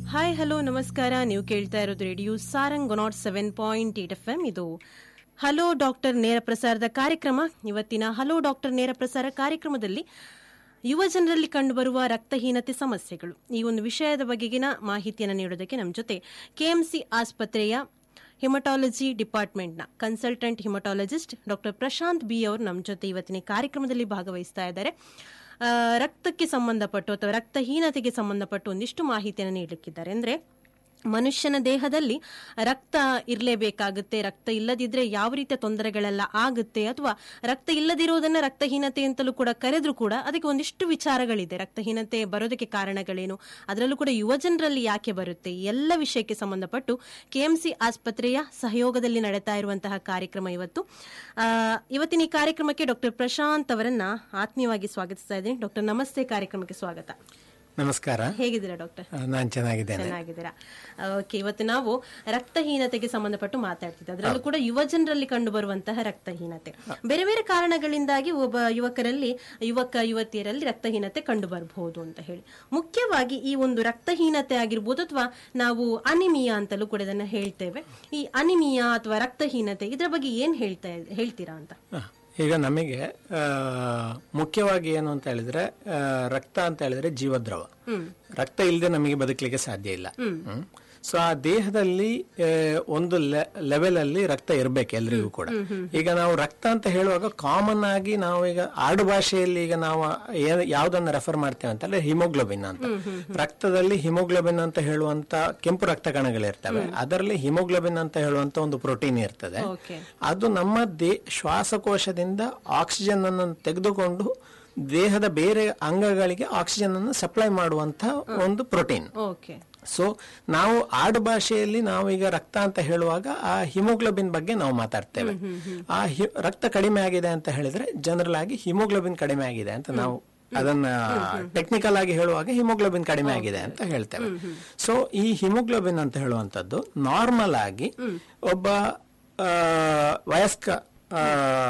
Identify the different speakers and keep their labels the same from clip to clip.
Speaker 1: Hi hello ನಮಸ್ಕಾರ ನೀವು ಕೇಳ್ತಾ ಇರೋದು radio Sarang nought seven point eight F M ಇದು ಹಲೋ ಡಾಕ್ಟರ್ ನೇರ ಪ್ರಸಾರದ ಕಾರ್ಯಕ್ರಮ ಇವತ್ತಿನ ಹಲೋ ಡಾಕ್ಟರ್ ನೇರ ಪ್ರಸಾರ ಕಾರ್ಯಕ್ರಮದಲ್ಲಿ ಯುವ ಜನರಲ್ಲಿ ಕಂಡುಬರುವ ರಕ್ತಹೀನತೆ ಸಮಸ್ಯೆಗಳು ಈ ಒಂದು ವಿಷಯದ ಬಗೆಗಿನ ಮಾಹಿತಿಯನ್ನು ನೀಡೋದಕ್ಕೆ ನಮ್ಮ ಜೊತೆ ಕೆಎಂಸಿ ಆಸ್ಪತ್ರೆಯ ಹಿಮಟಾಲಜಿ ಡಿಪಾರ್ಟ್ಮೆಂಟ್ನ consultant haematologist doctor Prashanth B ಅವರು ನಮ್ಮ ಜೊತೆ ಇವತ್ತಿನ ಕಾರ್ಯಕ್ರಮದಲ್ಲಿ ಭಾಗವಹಿಸ್ತಾ ಇದ್ದಾರೆ ಆ, ರಕ್ತಕ್ಕೆ ಸಂಬಂಧಪಟ್ಟು ಅಥವಾ ರಕ್ತಹೀನತೆಗೆ ಸಂಬಂಧಪಟ್ಟು ಒಂದಿಷ್ಟು ಮಾಹಿತಿಯನ್ನು ನೀಡಲಿಕ್ಕಿದ್ದಾರೆ ಅಂದ್ರೆ ಮನುಷ್ಯನ ದೇಹದಲ್ಲಿ ರಕ್ತ ಇರಲೇಬೇಕಾಗುತ್ತೆ ರಕ್ತ ಇಲ್ಲದಿದ್ರೆ ಯಾವ ರೀತಿಯ ತೊಂದರೆಗಳೆಲ್ಲ ಆಗುತ್ತೆ ಅಥವಾ ರಕ್ತ ಇಲ್ಲದಿರುವುದನ್ನ ರಕ್ತಹೀನತೆ ಅಂತಲೂ ಕೂಡ ಕರೆದ್ರೂ ಕೂಡ ಅದಕ್ಕೆ ಒಂದಿಷ್ಟು ವಿಚಾರಗಳಿದೆ ರಕ್ತಹೀನತೆ ಬರೋದಕ್ಕೆ ಕಾರಣಗಳೇನು ಅದರಲ್ಲೂ ಕೂಡ ಯುವ ಜನರಲ್ಲಿ ಯಾಕೆ ಬರುತ್ತೆ ಈ ಎಲ್ಲ ವಿಷಯಕ್ಕೆ ಸಂಬಂಧಪಟ್ಟು ಕೆಎಂಸಿ ಆಸ್ಪತ್ರೆಯ ಸಹಯೋಗದಲ್ಲಿ ನಡೀತಾ ಇರುವಂತಹ ಕಾರ್ಯಕ್ರಮ ಇವತ್ತು ಆ, ಇವತ್ತಿನ ಈ ಕಾರ್ಯಕ್ರಮಕ್ಕೆ ಡಾಕ್ಟರ್ ಪ್ರಶಾಂತ್ ಅವರನ್ನ ಆತ್ಮೀಯವಾಗಿ ಸ್ವಾಗತಿಸ್ತಾ ಇದ್ದೀನಿ ಡಾಕ್ಟರ್ ನಮಸ್ತೆ ಕಾರ್ಯಕ್ರಮಕ್ಕೆ ಸ್ವಾಗತ
Speaker 2: ನಮಸ್ಕಾರ
Speaker 1: ಹೇಗಿದ್ದೀರಾ ಡಾಕ್ಟರ್
Speaker 2: ನಾನು ಚೆನ್ನಾಗಿದ್ದೇನೆ
Speaker 1: ಚೆನ್ನಾಗಿದ್ದೀರಾ ಓಕೆ ಇವತ್ತು ನಾವು ರಕ್ತಹೀನತೆಗೆ ಸಂಬಂಧಪಟ್ಟು ಮಾತಾಡ್ತಿದ್ದೆ ಅದರಲ್ಲೂ ಕೂಡ ಯುವ ಜನರಲ್ಲಿ ಕಂಡು ಬರುವಂತಹ ರಕ್ತಹೀನತೆ ಬೇರೆ ಬೇರೆ ಕಾರಣಗಳಿಂದಾಗಿ ಒಬ್ಬ ಯುವಕರಲ್ಲಿ ಯುವಕ ಯುವತಿಯರಲ್ಲಿ ರಕ್ತಹೀನತೆ ಕಂಡು ಬರಬಹುದು ಅಂತ ಹೇಳಿ ಮುಖ್ಯವಾಗಿ ಈ ಒಂದು ರಕ್ತಹೀನತೆ ಆಗಿರ್ಬೋದು ಅಥವಾ ನಾವು ಅನಿಮಿಯಾ ಅಂತಲೂ ಕೂಡ ಇದನ್ನ ಹೇಳ್ತೇವೆ ಈ ಅನಿಮಿಯಾ ಅಥವಾ ರಕ್ತಹೀನತೆ ಇದರ ಬಗ್ಗೆ ಏನ್ ಹೇಳ್ತಾ ಹೇಳ್ತೀರಾ ಅಂತ
Speaker 2: ಹ. ಈಗ ನಮಗೆ ಆ, ಮುಖ್ಯವಾಗಿ ಏನು ಅಂತ ಹೇಳಿದ್ರೆ ಆ, ರಕ್ತ ಅಂತ ಹೇಳಿದ್ರೆ ಜೀವದ್ರವ ರಕ್ತ ಇಲ್ಲದೆ ನಮಗೆ ಬದುಕಲಿಕ್ಕೆ ಸಾಧ್ಯ ಇಲ್ಲ ಹ್ಮ್. ಸೊ ಆ ದೇಹದಲ್ಲಿ ಆ, ಒಂದು ಲೆವೆಲ್ ಅಲ್ಲಿ ರಕ್ತ ಇರಬೇಕು ಎಲ್ರಿಗೂ ಕೂಡ ಈಗ ನಾವು ರಕ್ತ ಅಂತ ಹೇಳುವಾಗ ಕಾಮನ್ ಆಗಿ ನಾವು ಈಗ ಆಡು ಭಾಷೆಯಲ್ಲಿ ಈಗ ನಾವು ಏನ್- ಯಾವ್ದನ್ನ ರೆಫರ್ ಮಾಡ್ತೇವೆ ಅಂತ ಹೇಳಿದ್ರೆ ಹಿಮೋಗ್ಲೋಬಿನ್ ಅಂತ ರಕ್ತದಲ್ಲಿ ಹಿಮೋಗ್ಲೋಬಿನ್ ಅಂತ ಹೇಳುವಂತ ಕೆಂಪು ರಕ್ತ ಕಣಗಳಿರ್ತವೆ ಅದರಲ್ಲಿ ಹಿಮೋಗ್ಲೋಬಿನ್ ಅಂತ ಹೇಳುವಂತ ಒಂದು ಪ್ರೋಟೀನ್ ಇರ್ತದೆ
Speaker 1: ಓಕೆ
Speaker 2: ಅದು ನಮ್ಮ ದೇ ಶ್ವಾಸಕೋಶದಿಂದ ಆಕ್ಸಿಜನ್ ಅನ್ನು ತೆಗೆದುಕೊಂಡು ದೇಹದ ಬೇರೆ ಅಂಗಗಳಿಗೆ ಆಕ್ಸಿಜನ್ ಅನ್ನು ಸಪ್ಲೈ ಮಾಡುವಂತ ಒಂದು ಪ್ರೋಟೀನ್
Speaker 1: ಓಕೆ
Speaker 2: ಸೊ ನಾವು ಆಡು ಭಾಷೆಯಲ್ಲಿ ನಾವು ಈಗ ರಕ್ತ ಅಂತ ಹೇಳುವಾಗ ಆ ಹಿಮೋಗ್ಲೋಬಿನ್ ಬಗ್ಗೆ ನಾವು ಮಾತಾಡ್ತೇವೆ ಆ ಹಿ- ರಕ್ತ ಕಡಿಮೆ ಆಗಿದೆ ಅಂತ ಹೇಳಿದ್ರೆ ಜನರಲ್ ಆಗಿ ಹಿಮೋಗ್ಲೋಬಿನ್ ಕಡಿಮೆ ಆಗಿದೆ ಅಂತ ನಾವು ಅದನ್ನ ಟೆಕ್ನಿಕಲ್ ಆಗಿ ಹೇಳುವಾಗ ಹಿಮೋಗ್ಲೋಬಿನ್ ಕಡಿಮೆ ಆಗಿದೆ ಅಂತ ಹೇಳ್ತೇವೆ ಸೊ ಈ ಹಿಮೋಗ್ಲೋಬಿನ್ ಅಂತ ಹೇಳುವಂತದ್ದು ನಾರ್ಮಲ್ ಆಗಿ ಒಬ್ಬ ಆ, ವಯಸ್ಕ ಆ,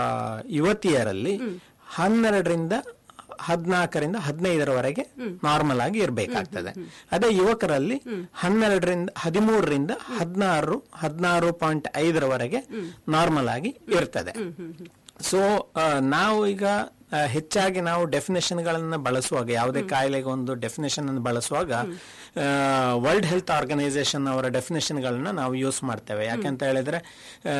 Speaker 2: ಯುವತಿಯರಲ್ಲಿ ಹನ್ನೆರಡರಿಂದ ಹದಿನಾಲ್ಕರಿಂದ ಹದಿನೈದರವರೆಗೆ ನಾರ್ಮಲ್ ಆಗಿ ಇರಬೇಕಾಗ್ತದೆ ಅದೇ ಯುವಕರಲ್ಲಿ ಹನ್ನೆರಡರಿಂದ ಹದಿಮೂರರಿಂದ ಹದಿನಾರು ಹದಿನಾರು ಪಾಯಿಂಟ್ ಐದರವರೆಗೆ ನಾರ್ಮಲ್ ಆಗಿ ಇರ್ತದೆ ಸೊ ನಾವು ಈಗ ಆ, ಹೆಚ್ಚಾಗಿ ನಾವು ಡೆಫಿನೇಷನ್ ಗಳನ್ನ ಬಳಸುವಾಗ ಯಾವುದೇ ಕಾಯಿಲೆಗೆ ಒಂದು ಡೆಫಿನೇಷನ್ ಅನ್ನು ಬಳಸುವಾಗ ವರ್ಲ್ಡ್ ಹೆಲ್ತ್ ಆರ್ಗನೈಸೇಷನ್ ಅವರ ಡೆಫಿನೇಷನ್ ಗಳನ್ನ ನಾವು ಯೂಸ್ ಮಾಡ್ತೇವೆ ಯಾಕಂತ ಹೇಳಿದ್ರೆ ಆ,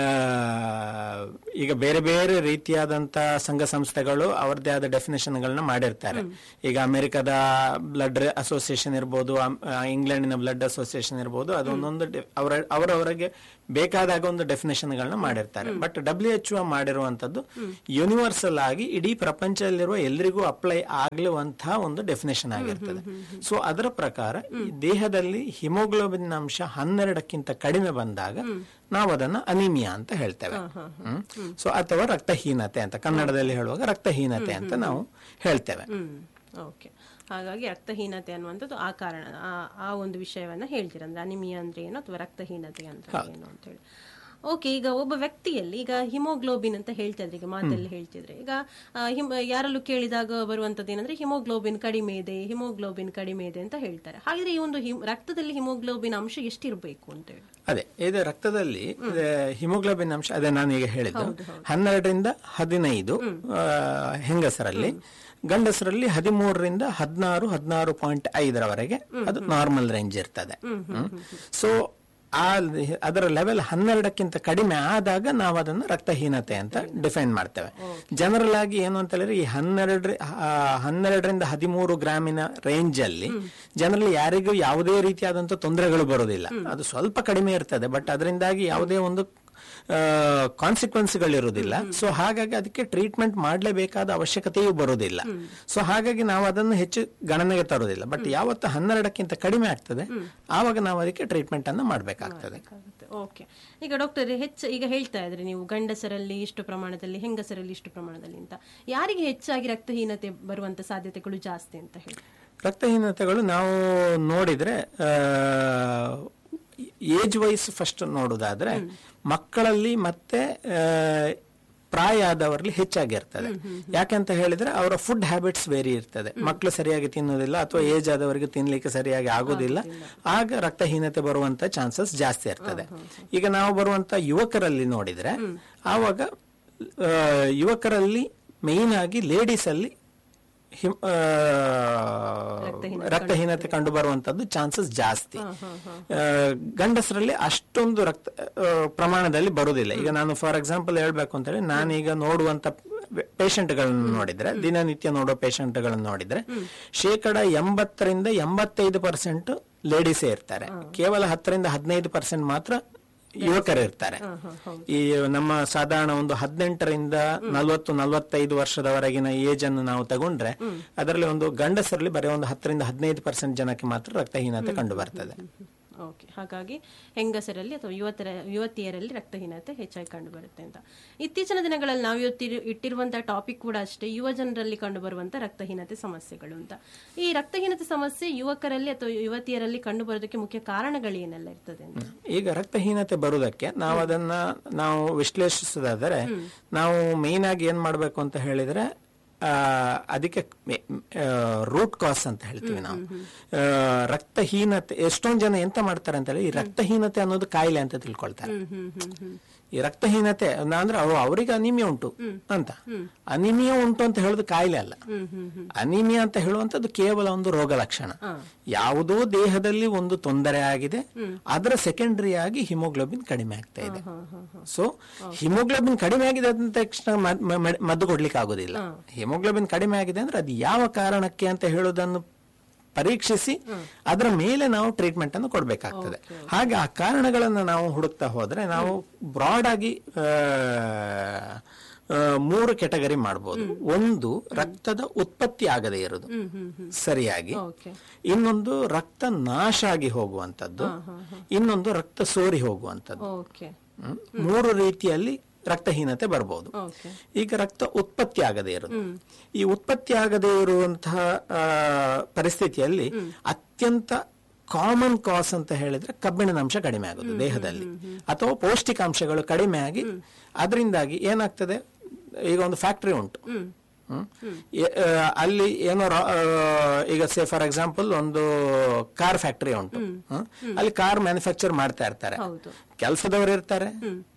Speaker 2: ಈಗ ಬೇರೆ ಬೇರೆ ರೀತಿಯಾದಂತ ಸಂಘ ಸಂಸ್ಥೆಗಳು ಅವರದೇ ಆದ ಡೆಫಿನೇಷನ್ ಗಳನ್ನ ಮಾಡಿರ್ತಾರೆ ಈಗ ಅಮೆರಿಕದ ಬ್ಲಡ್ ಅಸೋಸಿಯೇಷನ್ ಇರ್ಬೋದು ಅಮ್- ಆ, ಇಂಗ್ಲೆಂಡಿನ ಬ್ಲಡ್ ಅಸೋಸಿಯೇಷನ್ ಇರ್ಬೋದು ಅದೊಂದೊಂದು ಡೆ- ಅವರ ಅವರವರಿಗೆ ಬೇಕಾದಾಗ ಒಂದು ಡೆಫಿನೇಷನ್ ಗಳನ್ನ ಮಾಡಿರ್ತಾರೆ ಬಟ್ ಡಬ್ಲ್ಯೂ ಎಚ್ ಮಾಡಿರುವಂತದ್ದು ಯೂನಿವರ್ಸಲ್ ಆಗಿ ಇಡೀ ಪ್ರಪಂಚದಲ್ಲಿರುವ ಎಲ್ರಿಗೂ ಅಪ್ಲೈ ಆಗ್ಲುವಂತಹ ಒಂದು ಡೆಫಿನೇಷನ್ ಆಗಿರ್ತದೆ ಸೊ ಅದರ ಪ್ರಕಾರ ಈ ದೇಹದಲ್ಲಿ ಹಿಮೋಗ್ಲೋಬಿನ್ ಅಂಶ ಹನ್ನೆರಡಕ್ಕಿಂತ ಕಡಿಮೆ ಬಂದಾಗ ನಾವು ಅದನ್ನ ಅನಿಮಿಯಾ ಅಂತ ಹೇಳ್ತೇವೆ ಸೊ ಅಥವಾ ರಕ್ತಹೀನತೆ ಅಂತ ಕನ್ನಡದಲ್ಲಿ ಹೇಳುವಾಗ ರಕ್ತಹೀನತೆ ಅಂತ ನಾವು ಹೇಳ್ತೇವೆ
Speaker 1: ಹ್ಮ್ ಓಕೆ ಹಾಗಾಗಿ ರಕ್ತಹೀನತೆ ಅನ್ನುವಂಥದ್ದು ಆ ಕಾರಣ ಆ- ಆ ಒಂದು ವಿಷಯವನ್ನ ಹೇಳ್ತೀರ ಅಂದ್ರೆ ಅನಿಮಿಯಾ ಅಂದ್ರೆ ಏನು ಅಥವಾ ರಕ್ತಹೀನತೆ ಅಂತ ಏನು ಅಂತ ಹೇಳಿ ಓಕೆ ಈಗ ಒಬ್ಬ ವ್ಯಕ್ತಿಯಲ್ಲಿ ಈಗ ಹಿಮೋಗ್ಲೋಬಿನ್ ಅಂತ ಹೇಳ್ತಾ ಇದ್ರೆ ಈಗ ಮಾತಲ್ಲಿ ಹೇಳ್ತಿದ್ರೆ ಈಗ ಆ, ಹಿಮ್ ಯಾರಲ್ಲೂ ಕೇಳಿದಾಗ ಬರುವಂತದ್ದು ಏನಂದ್ರೆ ಹಿಮೋಗ್ಲೋಬಿನ್ ಕಡಿಮೆ ಇದೆ ಹಿಮೋಗ್ಲೋಬಿನ್ ಕಡಿಮೆ ಇದೆ ಅಂತ ಹೇಳ್ತಾರೆ ಹಾಗಿದ್ರೆ ಈ ಒಂದು ಹಿಮ್- ರಕ್ತದಲ್ಲಿ ಹಿಮೋಗ್ಲೋಬಿನ್ ಅಂಶ ಎಷ್ಟಿರಬೇಕು ಅಂತ ಹೇಳಿ
Speaker 2: ಅದೇ ಇದು ರಕ್ತದಲ್ಲಿ ಇದು ಹಿಮೋಗ್ಲೋಬಿನ್ ಅಂಶ ಅದೇ ನಾನು ಈಗ ಹೇಳಿದ್ದು ಹನ್ನೆರಡರಿಂದ ಹದಿನೈದು ಆ, ಹೆಂಗಸರಲ್ಲಿ ಗಂಡಸರಲ್ಲಿ ಹದಿಮೂರರಿಂದ ಹದಿನಾರು ಹದಿನಾರು ಪಾಯಿಂಟ್ ಐದರವರೆಗೆ ಅದು ನಾರ್ಮಲ್ ರೇಂಜ್ ಇರ್ತದೆ ಸೊ ಆ ಅದರ ಲೆವೆಲ್ ಹನ್ನೆರಡಕ್ಕಿಂತ ಕಡಿಮೆ ಆದಾಗ ನಾವು ಅದನ್ನು ರಕ್ತಹೀನತೆ ಅಂತ ಡಿಫೈನ್ ಮಾಡ್ತೇವೆ ಜನರಲ್ ಆಗಿ ಏನು ಅಂತ ಹೇಳಿದ್ರೆ ಈ ಹನ್ನೆರಡ ಆ, ಹನ್ನೆರಡರಿಂದ ಹದಿಮೂರು ಗ್ರಾಮಿನ ರೇಂಜ್ ಅಲ್ಲಿ ಜನರಲ್ಲಿ ಯಾರಿಗೂ ಯಾವುದೇ ರೀತಿಯಾದಂತ ತೊಂದರೆಗಳು ಬರೋದಿಲ್ಲ ಅದು ಸ್ವಲ್ಪ ಕಡಿಮೆ ಇರ್ತದೆ ಬಟ್ ಅದರಿಂದಾಗಿ ಯಾವುದೇ ಒಂದು ಕಾನ್ಸಿಕ್ವೆನ್ಸ್ಗಳಿರುವುದಿಲ್ಲ ಸೊ ಹಾಗಾಗಿ ಅದಕ್ಕೆ ಟ್ರೀಟ್ಮೆಂಟ್ ಮಾಡಲೇಬೇಕಾದ ಅವಶ್ಯಕತೆಯೂ ಬರುವುದಿಲ್ಲ ಸೊ ಹಾಗಾಗಿ ನಾವು ಅದನ್ನು ಹೆಚ್ಚು ಗಣನೆಗೆ ತರುವುದಿಲ್ಲ ಬಟ್ ಯಾವತ್ತು ಹನ್ನೆರಡಕ್ಕಿಂತ ಕಡಿಮೆ ಆಗ್ತದೆ ಆವಾಗ ನಾವು ಅದಕ್ಕೆ ಟ್ರೀಟ್ಮೆಂಟ್ ಅನ್ನು ಮಾಡಬೇಕಾಗ್ತದೆ
Speaker 1: ಓಕೆ ಈಗ ಡಾಕ್ಟರ್ ಹೆಚ್ಚು ಈಗ ಹೇಳ್ತಾ ಇದ್ರೆ ನೀವು ಗಂಡಸರಲ್ಲಿ ಇಷ್ಟು ಪ್ರಮಾಣದಲ್ಲಿ ಹೆಂಗಸರಲ್ಲಿ ಇಷ್ಟು ಪ್ರಮಾಣದಲ್ಲಿ ಅಂತ ಯಾರಿಗೆ ಹೆಚ್ಚಾಗಿ ರಕ್ತಹೀನತೆ ಬರುವಂತ ಸಾಧ್ಯತೆಗಳು ಜಾಸ್ತಿ ಅಂತ ಹೇಳಿ
Speaker 2: ರಕ್ತಹೀನತೆಗಳು ನಾವು ನೋಡಿದ್ರೆ ಏಜ್ ವೈಸ್ ಫಸ್ಟ್ ನೋಡುದಾದ್ರೆ ಮಕ್ಕಳಲ್ಲಿ ಮತ್ತೆ ಆ, ಪ್ರಾಯ ಆದವರಲ್ಲಿ ಹೆಚ್ಚಾಗಿರ್ತದೆ ಯಾಕೆಂತ ಹೇಳಿದ್ರೆ ಅವರ ಫುಡ್ ಹ್ಯಾಬಿಟ್ಸ್ ವೇರಿ ಇರ್ತದೆ ಮಕ್ಕಳು ಸರಿಯಾಗಿ ತಿನ್ನೋದಿಲ್ಲ ಅಥವಾ ಏಜ್ ಆದವರಿಗೆ ತಿನ್ಲಿಕ್ಕೆ ಸರಿಯಾಗಿ ಆಗೋದಿಲ್ಲ ಆಗ ರಕ್ತಹೀನತೆ ಬರುವಂತ ಚಾನ್ಸಸ್ ಜಾಸ್ತಿ ಇರ್ತದೆ ಈಗ ನಾವು ಬರುವಂತ ಯುವಕರಲ್ಲಿ ನೋಡಿದ್ರೆ ಆವಾಗ ಆ, ಯುವಕರಲ್ಲಿ ಮೇನ್ ಆಗಿ ಲೇಡೀಸ್ ಅಲ್ಲಿ ಹಿಮ್- ಆ, ರಕ್ತಹೀನತೆ ಕಂಡು ಬರುವಂತದ್ದು ಚಾನ್ಸಸ್ ಜಾಸ್ತಿ ಆ, ಗಂಡಸರಲ್ಲಿ ಅಷ್ಟೊಂದು ರಕ್ತ ಆ, ಪ್ರಮಾಣದಲ್ಲಿ ಬರುವುದಿಲ್ಲ ಈಗ ನಾನು ಫಾರ್ ಎಕ್ಸಾಂಪಲ್ ಹೇಳ್ಬೇಕು ಅಂತ ಹೇಳಿ ನಾನೀಗ ನೋಡುವಂತ ಪೇಷಂಟ್ಗಳನ್ನು ನೋಡಿದ್ರೆ ದಿನನಿತ್ಯ ನೋಡೋ ಪೇಷಂಟ್ಗಳನ್ನು ನೋಡಿದ್ರೆ ಶೇಕಡ ಎಂಬತ್ತರಿಂದ ಎಂಬತ್ತೈದು ಪರ್ಸೆಂಟ್ ಲೇಡೀಸೇ ಇರ್ತಾರೆ ಕೇವಲ ಹತ್ತರಿಂದ ಹದಿನೈದು ಪರ್ಸೆಂಟ್ ಮಾತ್ರ ಯುವಕರು ಇರ್ತಾರೆ ಈ ನಮ್ಮ ಸಾಧಾರಣ ಒಂದು ಹದಿನೆಂಟರಿಂದ ನಲವತ್ತು ನಲವತ್ತೈದು ವರ್ಷದವರೆಗಿನ ಏಜ್ ಅನ್ನು ನಾವು ತಗೊಂಡ್ರೆ ಅದರಲ್ಲಿ ಒಂದು ಗಂಡಸರಲ್ಲಿ ಬರೀ ಒಂದು ಹತ್ತರಿಂದ ಹದಿನೈದು ಪರ್ಸೆಂಟ್ ಜನಕ್ಕೆ ಮಾತ್ರ ರಕ್ತಹೀನತೆ ಕಂಡು ಬರ್ತದೆ
Speaker 1: ಓಕೆ ಹಾಗಾಗಿ ಹೆಂಗಸರಲ್ಲಿ ಅಥವಾ ಯುವತರ ಯುವತಿಯರಲ್ಲಿ ರಕ್ತಹೀನತೆ ಹೆಚ್ಚಾಗಿ ಕಂಡು ಬರುತ್ತೆ ಅಂತ ಇತ್ತೀಚಿನ ದಿನಗಳಲ್ಲಿ ನಾವು ಇವತ್ತಿ- ಇಟ್ಟಿರುವಂತಹ ಟಾಪಿಕ್ ಕೂಡ ಅಷ್ಟೇ ಯುವ ಜನರಲ್ಲಿ ಕಂಡು ಬರುವಂತ ರಕ್ತಹೀನತೆ ಸಮಸ್ಯೆಗಳು ಅಂತ ಈ ರಕ್ತಹೀನತೆ ಸಮಸ್ಯೆ ಯುವಕರಲ್ಲಿ ಅಥವಾ ಯುವತಿಯರಲ್ಲಿ ಕಂಡು ಬರೋದಕ್ಕೆ ಮುಖ್ಯ ಕಾರಣಗಳೇನೆಲ್ಲ ಇರ್ತದೆ ಅಂತ
Speaker 2: ಈಗ ರಕ್ತಹೀನತೆ ಬರುವುದಕ್ಕೆ ನಾವು ಅದನ್ನ ನಾವು ವಿಶ್ಲೇಷಿಸೋದಾದರೆ ನಾವು ಮೇನ್ ಆಗಿ ಏನ್ ಮಾಡ್ಬೇಕು ಅಂತ ಹೇಳಿದ್ರೆ ಆ, ಅದಕ್ಕೆ ರೂಟ್ ಕಾಸ್ ಅಂತ ಹೇಳ್ತೀವಿ ನಾವು ಆ, ರಕ್ತಹೀನತೆ ಎಷ್ಟೊಂದ್ ಜನ ಎಂತ ಮಾಡ್ತಾರೆ ಅಂತ ಹೇಳಿ ಈ ರಕ್ತಹೀನತೆ ಅನ್ನೋದು ಕಾಯಿಲೆ ಅಂತ ತಿಳ್ಕೊಳ್ತಾರೆ ಈ ರಕ್ತಹೀನತೆ ಅಂದ್ರೆ ಅವು ಅವರಿಗೆ ಅನಿಮಿಯಾ ಉಂಟು ಅಂತ ಅನಿಮಿಯಾ ಉಂಟು ಅಂತ ಹೇಳೋದು ಕಾಯಿಲೆ ಅಲ್ಲ ಅನಿಮಿಯಾ ಅಂತ ಹೇಳುವಂತದ್ದು ಕೇವಲ ಒಂದು ರೋಗ ಲಕ್ಷಣ ಯಾವುದೋ ದೇಹದಲ್ಲಿ ಒಂದು ತೊಂದರೆ ಆಗಿದೆ ಅದರ ಸೆಕೆಂಡರಿ ಆಗಿ ಹಿಮೋಗ್ಲೋಬಿನ್ ಕಡಿಮೆ ಆಗ್ತಾ ಇದೆ ಸೊ ಹಿಮೋಗ್ಲೋಬಿನ್ ಕಡಿಮೆ ಆಗಿದೆ ಅಂತ ತಕ್ಷಣ ಮದ್- ಮ- ಮ- ಮದ್ದು ಕೊಡ್ಲಿಕ್ಕೆ ಆಗೋದಿಲ್ಲ ಹಿಮೋಗ್ಲೋಬಿನ್ ಕಡಿಮೆ ಆಗಿದೆ ಅಂದ್ರೆ ಅದು ಯಾವ ಕಾರಣಕ್ಕೆ ಅಂತ ಹೇಳೋದನ್ನು ಪರೀಕ್ಷಿಸಿ ಅದರ ಮೇಲೆ ನಾವು ಟ್ರೀಟ್ಮೆಂಟ್ ಅನ್ನು ಕೊಡಬೇಕಾಗ್ತದೆ ಹಾಗೆ ಆ ಕಾರಣಗಳನ್ನು ನಾವು ಹುಡುಕ್ತಾ ಹೋದ್ರೆ ನಾವು ಬ್ರಾಡ್ ಆಗಿ ಆ, ಆ, ಮೂರು ಕೆಟಗರಿ ಮಾಡ್ಬೋದು ಒಂದು ರಕ್ತದ ಉತ್ಪತ್ತಿ ಆಗದೇ ಇರೋದು ಸರಿಯಾಗಿ
Speaker 1: ಓಕೆ
Speaker 2: ಇನ್ನೊಂದು ರಕ್ತ ನಾಶ ಆಗಿ ಹೋಗುವಂತದ್ದು ಇನ್ನೊಂದು ರಕ್ತ ಸೋರಿ ಹೋಗುವಂತದ್ದು
Speaker 1: ಓಕೆ
Speaker 2: ಹ್ಮ್? ಮೂರು ರೀತಿಯಲ್ಲಿ ರಕ್ತಹೀನತೆ ಬರಬಹುದು
Speaker 1: ಓಕೆ
Speaker 2: ಈಗ ರಕ್ತ ಉತ್ಪತ್ತಿ ಆಗದೇ ಇರೋದು ಈ ಉತ್ಪತ್ತಿ ಆಗದೇ ಇರುವಂತಹ ಆ, ಪರಿಸ್ಥಿತಿಯಲ್ಲಿ ಅತ್ಯಂತ ಕಾಮನ್ ಕಾಸ್ ಅಂತ ಹೇಳಿದ್ರೆ ಕಬ್ಬಿಣದ ಅಂಶ ಕಡಿಮೆ ಆಗೋದು ದೇಹದಲ್ಲಿ ಅಥವಾ ಪೌಷ್ಟಿಕಾಂಶಗಳು ಕಡಿಮೆ ಆಗಿ ಅದರಿಂದಾಗಿ ಏನಾಗ್ತದೆ ಈಗ ಒಂದು ಫ್ಯಾಕ್ಟರಿ ಉಂಟು ಹ್ಮ್? ಎ- ಆ, ಅಲ್ಲಿ ಏನೋ ರಾ- ಆ, ಈಗ ಸೇ ಫಾರ್ ಎಕ್ಸಾಂಪಲ್ ಒಂದು ಕಾರ್ ಫ್ಯಾಕ್ಟರಿ ಉಂಟು ಹ್ಮ್? ಅಲ್ಲಿ ಕಾರ್ ಮ್ಯಾನುಫ್ಯಾಕ್ಚರ್ ಮಾಡ್ತಾ ಇರ್ತಾರೆ
Speaker 1: ಹೌದು
Speaker 2: ಕೆಲಸದವರು ಇರ್ತಾರೆ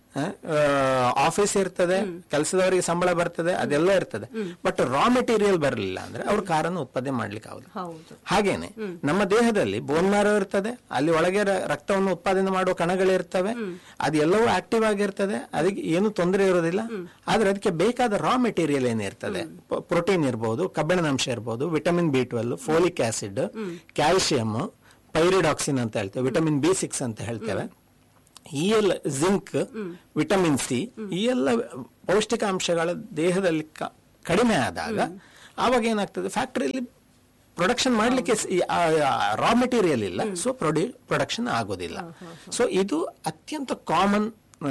Speaker 2: ಆಫೀಸ್ ಇರ್ತದೆ ಕೆಲಸದವರಿಗೆ ಸಂಬಳ ಬರ್ತದೆ ಅದೆಲ್ಲ ಇರ್ತದೆ ಬಟ್ ರಾ ಮೆಟೀರಿಯಲ್ ಬರಲಿಲ್ಲ ಅಂದ್ರೆ ಅವ್ರು ಕಾರನ್ನು ಉತ್ಪಾದನೆ ಮಾಡ್ಲಿಕ್ಕೆ ಆಗುದು
Speaker 1: ಹೌದು
Speaker 2: ಹಾಗೇನೆ ನಮ್ಮ ದೇಹದಲ್ಲಿ ಬೋನ್ ಮ್ಯಾರೋ ಇರ್ತದೆ ಅಲ್ಲಿ ಒಳಗೆ ರ- ರಕ್ತವನ್ನು ಉತ್ಪಾದನೆ ಮಾಡುವ ಕಣಗಳಿರ್ತವೆ ಅದೆಲ್ಲವೂ ಆಕ್ಟಿವ್ ಆಗಿರ್ತದೆ ಅದಕ್ಕೆ ಏನು ತೊಂದರೆ ಇರೋದಿಲ್ಲ ಆದ್ರೆ ಅದಕ್ಕೆ ಬೇಕಾದ ರಾ ಮೆಟೀರಿಯಲ್ ಏನಿರ್ತದೆ ಪ್ರೋಟೀನ್ ಇರಬಹುದು ಕಬ್ಬಿಣದ ಅಂಶ ಇರಬಹುದು vitamin B twelve folic acid calcium pyridoxine ಅಂತ ಹೇಳ್ತೇವೆ ವಿಟಮಿನ್ ಬಿ ಸಿಕ್ಸ್ ಅಂತ ಹೇಳ್ತೇವೆ ಈ ಎಲ್ಲ ಜಿಂಕ್ ವಿಟಮಿನ್ ಸಿ ಈ ಎಲ್ಲ ಪೌಷ್ಟಿಕಾಂಶಗಳ ದೇಹದಲ್ಲಿ ಕ- ಕಡಿಮೆ ಆದಾಗ ಆವಾಗ ಏನಾಗ್ತದೆ ಫ್ಯಾಕ್ಟರಿಯಲ್ಲಿ ಪ್ರೊಡಕ್ಷನ್ ಮಾಡ್ಲಿಕ್ಕೆ ರಾ ಮೆಟೀರಿಯಲ್ ಇಲ್ಲ ಸೊ ಪ್ರೊಡ್ಯೂ ಪ್ರೊಡಕ್ಷನ್ ಆಗೋದಿಲ್ಲ ಸೊ ಇದು ಅತ್ಯಂತ ಕಾಮನ್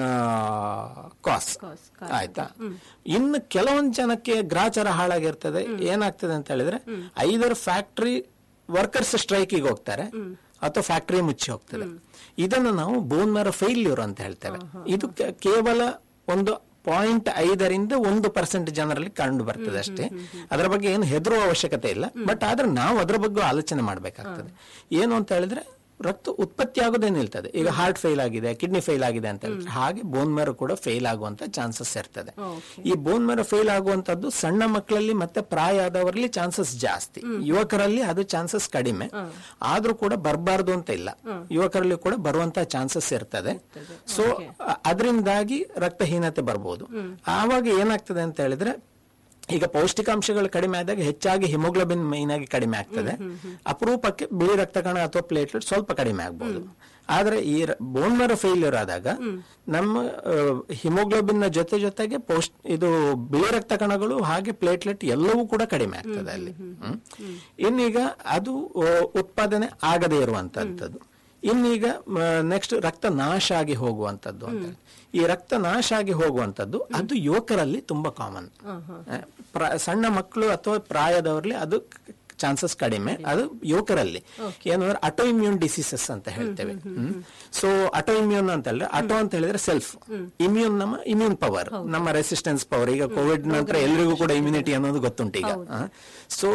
Speaker 2: ಕಾಸ್
Speaker 1: Cause,
Speaker 2: ಆಯ್ತಾ ಇನ್ನು ಕೆಲವೊಂದು ಜನಕ್ಕೆ ಗ್ರಾಚಾರ ಹಾಳಾಗಿರ್ತದೆ ಏನಾಗ್ತದೆ ಅಂತ ಹೇಳಿದ್ರೆ ಐದರ್ ಫ್ಯಾಕ್ಟರಿ ವರ್ಕರ್ಸ್ ಸ್ಟ್ರೈಕಿಗೆ ಹೋಗ್ತಾರೆ ಅಥವಾ ಫ್ಯಾಕ್ಟರಿ ಮುಚ್ಚಿ ಹೋಗ್ತದೆ ಇದನ್ನು ನಾವು ಬೋನ್ ಮ್ಯಾರೋ ಫೇಲ್ಯೂರ್ ಅಂತ ಹೇಳ್ತೇವೆ ಇದು ಕೆ- ಕೇವಲ ಒಂದು ಪಾಯಿಂಟ್ ಐದರಿಂದ ಒಂದು ಪರ್ಸೆಂಟ್ ಜನರಲ್ಲಿ ಕಂಡು ಬರ್ತದೆ ಅಷ್ಟೇ ಅದರ ಬಗ್ಗೆ ಏನು ಹೆದರುವ ಅವಶ್ಯಕತೆ ಇಲ್ಲ ಬಟ್ ಆದ್ರೆ ನಾವು ಅದರ ಬಗ್ಗೆ ಆಲೋಚನೆ ಮಾಡಬೇಕಾಗ್ತದೆ ಏನು ಅಂತ ಹೇಳಿದ್ರೆ ರಕ್ತ ಉತ್ಪತ್ತಿ ಆಗೋದೇ ನಿಲ್ತದೆ ಈಗ ಹಾರ್ಟ್ ಫೇಲ್ ಆಗಿದೆ ಕಿಡ್ನಿ ಫೇಲ್ ಆಗಿದೆ ಅಂತ ಹೇಳಿದ್ರೆ ಹಾಗೆ ಬೋನ್ ಮ್ಯಾರೋ ಕೂಡ ಫೇಲ್ ಆಗುವಂತ ಚಾನ್ಸಸ್ ಇರ್ತದೆ ಈ ಬೋನ್ ಮ್ಯಾರೋ ಫೇಲ್ ಆಗುವಂತದ್ದು ಸಣ್ಣ ಮಕ್ಕಳಲ್ಲಿ ಮತ್ತೆ ಪ್ರಾಯ ಆದವರಲ್ಲಿ ಚಾನ್ಸಸ್ ಜಾಸ್ತಿ ಯುವಕರಲ್ಲಿ ಅದು ಚಾನ್ಸಸ್ ಕಡಿಮೆ ಆದ್ರೂ ಕೂಡ ಬರಬಾರ್ದು ಅಂತ ಇಲ್ಲ ಯುವಕರಲ್ಲಿ ಕೂಡ ಬರುವಂತ ಚಾನ್ಸಸ್ ಇರ್ತದೆ ಸೊ ಅದರಿಂದಾಗಿ ರಕ್ತಹೀನತೆ ಬರ್ಬೋದು ಆವಾಗ ಏನಾಗ್ತದೆ ಅಂತ ಹೇಳಿದ್ರೆ ಈಗ ಪೌಷ್ಟಿಕಾಂಶಗಳು ಕಡಿಮೆ ಆದಾಗ ಹೆಚ್ಚಾಗಿ ಹಿಮೋಗ್ಲೋಬಿನ್ ಮೈನ್ ಆಗಿ ಕಡಿಮೆ ಆಗ್ತದೆ ಅಪರೂಪಕ್ಕೆ ಬಿಳಿ ರಕ್ತ ಕಣ ಅಥವಾ ಪ್ಲೇಟ್ಲೆಟ್ ಸ್ವಲ್ಪ ಕಡಿಮೆ ಆಗ್ಬಹುದು ಆದ್ರೆ ಈ ಬೋನ್ ಮರ ಫೇಲ್ಯೂರ್ ಆದಾಗ ನಮ್ಮ ಹಿಮೋಗ್ಲೋಬಿನ್ ನ ಜೊತೆ ಜೊತೆಗೆ ಪೌಷ್ಟ್ ಇದು ಬಿಳಿ ರಕ್ತ ಕಣಗಳು ಹಾಗೆ ಪ್ಲೇಟ್ಲೆಟ್ ಎಲ್ಲವೂ ಕೂಡ ಕಡಿಮೆ ಆಗ್ತದೆ ಅಲ್ಲಿ ಹ್ಮ್. ಇನ್ನೀಗ ಅದು ಆ, ಉತ್ಪಾದನೆ ಆಗದೇ ಇರುವಂತದ್ದು ಇನ್ನೀಗ ನೆಕ್ಸ್ಟ್ ರಕ್ತ ನಾಶ ಆಗಿ ಹೋಗುವಂತದ್ದು ಅಂತ ಈ ರಕ್ತ ನಾಶ ಆಗಿ ಹೋಗುವಂತದ್ದು ಅದು ಯುವಕರಲ್ಲಿ ತುಂಬಾ ಕಾಮನ್ ಸಣ್ಣ ಮಕ್ಕಳು ಅಥವಾ ಪ್ರಾಯದವರಲ್ಲಿ ಅದು ಚಾನ್ಸಸ್ ಕಡಿಮೆ ಅದು ಯುವಕರಲ್ಲಿ ಏನಂದ್ರೆ ಅಟೋ ಇಮ್ಯೂನ್ ಡಿಸೀಸಸ್ ಅಂತ ಹೇಳ್ತೇವೆ ಸೊ ಅಟೋ ಇಮ್ಯೂನ್ ಅಂತ ಹೇಳಿದ್ರೆ ಅಟೋ ಅಂತ ಹೇಳಿದ್ರೆ ಸೆಲ್ಫ್ ಇಮ್ಯೂನ್ ನಮ್ಮ ಇಮ್ಯೂನ್ ಪವರ್ ನಮ್ಮ ರೆಸಿಸ್ಟೆನ್ಸ್ ಪವರ್ ಈಗ ಕೋವಿಡ್ ನಂತರ ಎಲ್ರಿಗೂ ಕೂಡ ಇಮ್ಯುನಿಟಿ ಅನ್ನೋದು ಗೊತ್ತುಂಟು ಈಗ ಸೊ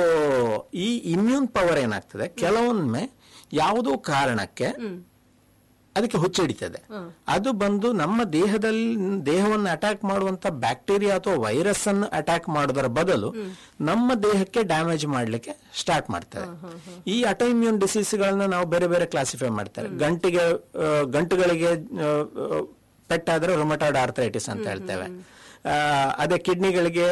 Speaker 2: ಈ ಇಮ್ಯೂನ್ ಪವರ್ ಏನಾಗ್ತದೆ ಕೆಲವೊಮ್ಮೆ ಯಾವುದೋ ಕಾರಣಕ್ಕೆ ಅದಕ್ಕೆ ಹುಚ್ಚಿಡಿತದೆ ಅದು ಬಂದು ನಮ್ಮ ದೇಹದಲ್ಲಿ ದೇಹವನ್ನು ಅಟ್ಯಾಕ್ ಮಾಡುವಂತ ಬ್ಯಾಕ್ಟೀರಿಯಾ ಅಥವಾ ವೈರಸ್ ಅನ್ನು ಅಟ್ಯಾಕ್ ಮಾಡೋದರ ಬದಲು ನಮ್ಮ ದೇಹಕ್ಕೆ ಡ್ಯಾಮೇಜ್ ಮಾಡ್ಲಿಕ್ಕೆ ಸ್ಟಾರ್ಟ್ ಮಾಡ್ತದೆ ಈ ಅಟೋಇಮ್ಯೂನ್ ಡಿಸೀಸ್ಗಳನ್ನ ನಾವು ಬೇರೆ ಬೇರೆ ಕ್ಲಾಸಿಫೈ ಮಾಡ್ತಾರೆ ಗಂಟಿಗೆ ಆ, ಗಂಟುಗಳಿಗೆ ಆ, ಆ, ಪೆಟ್ಟಾದ್ರೆ ರೊಮಟಾಯ್ಡ್ ಆರ್ಥರೈಟಿಸ್ ಅಂತ ಹೇಳ್ತೇವೆ ಆ, ಅದೇ ಕಿಡ್ನಿಗಳಿಗೆ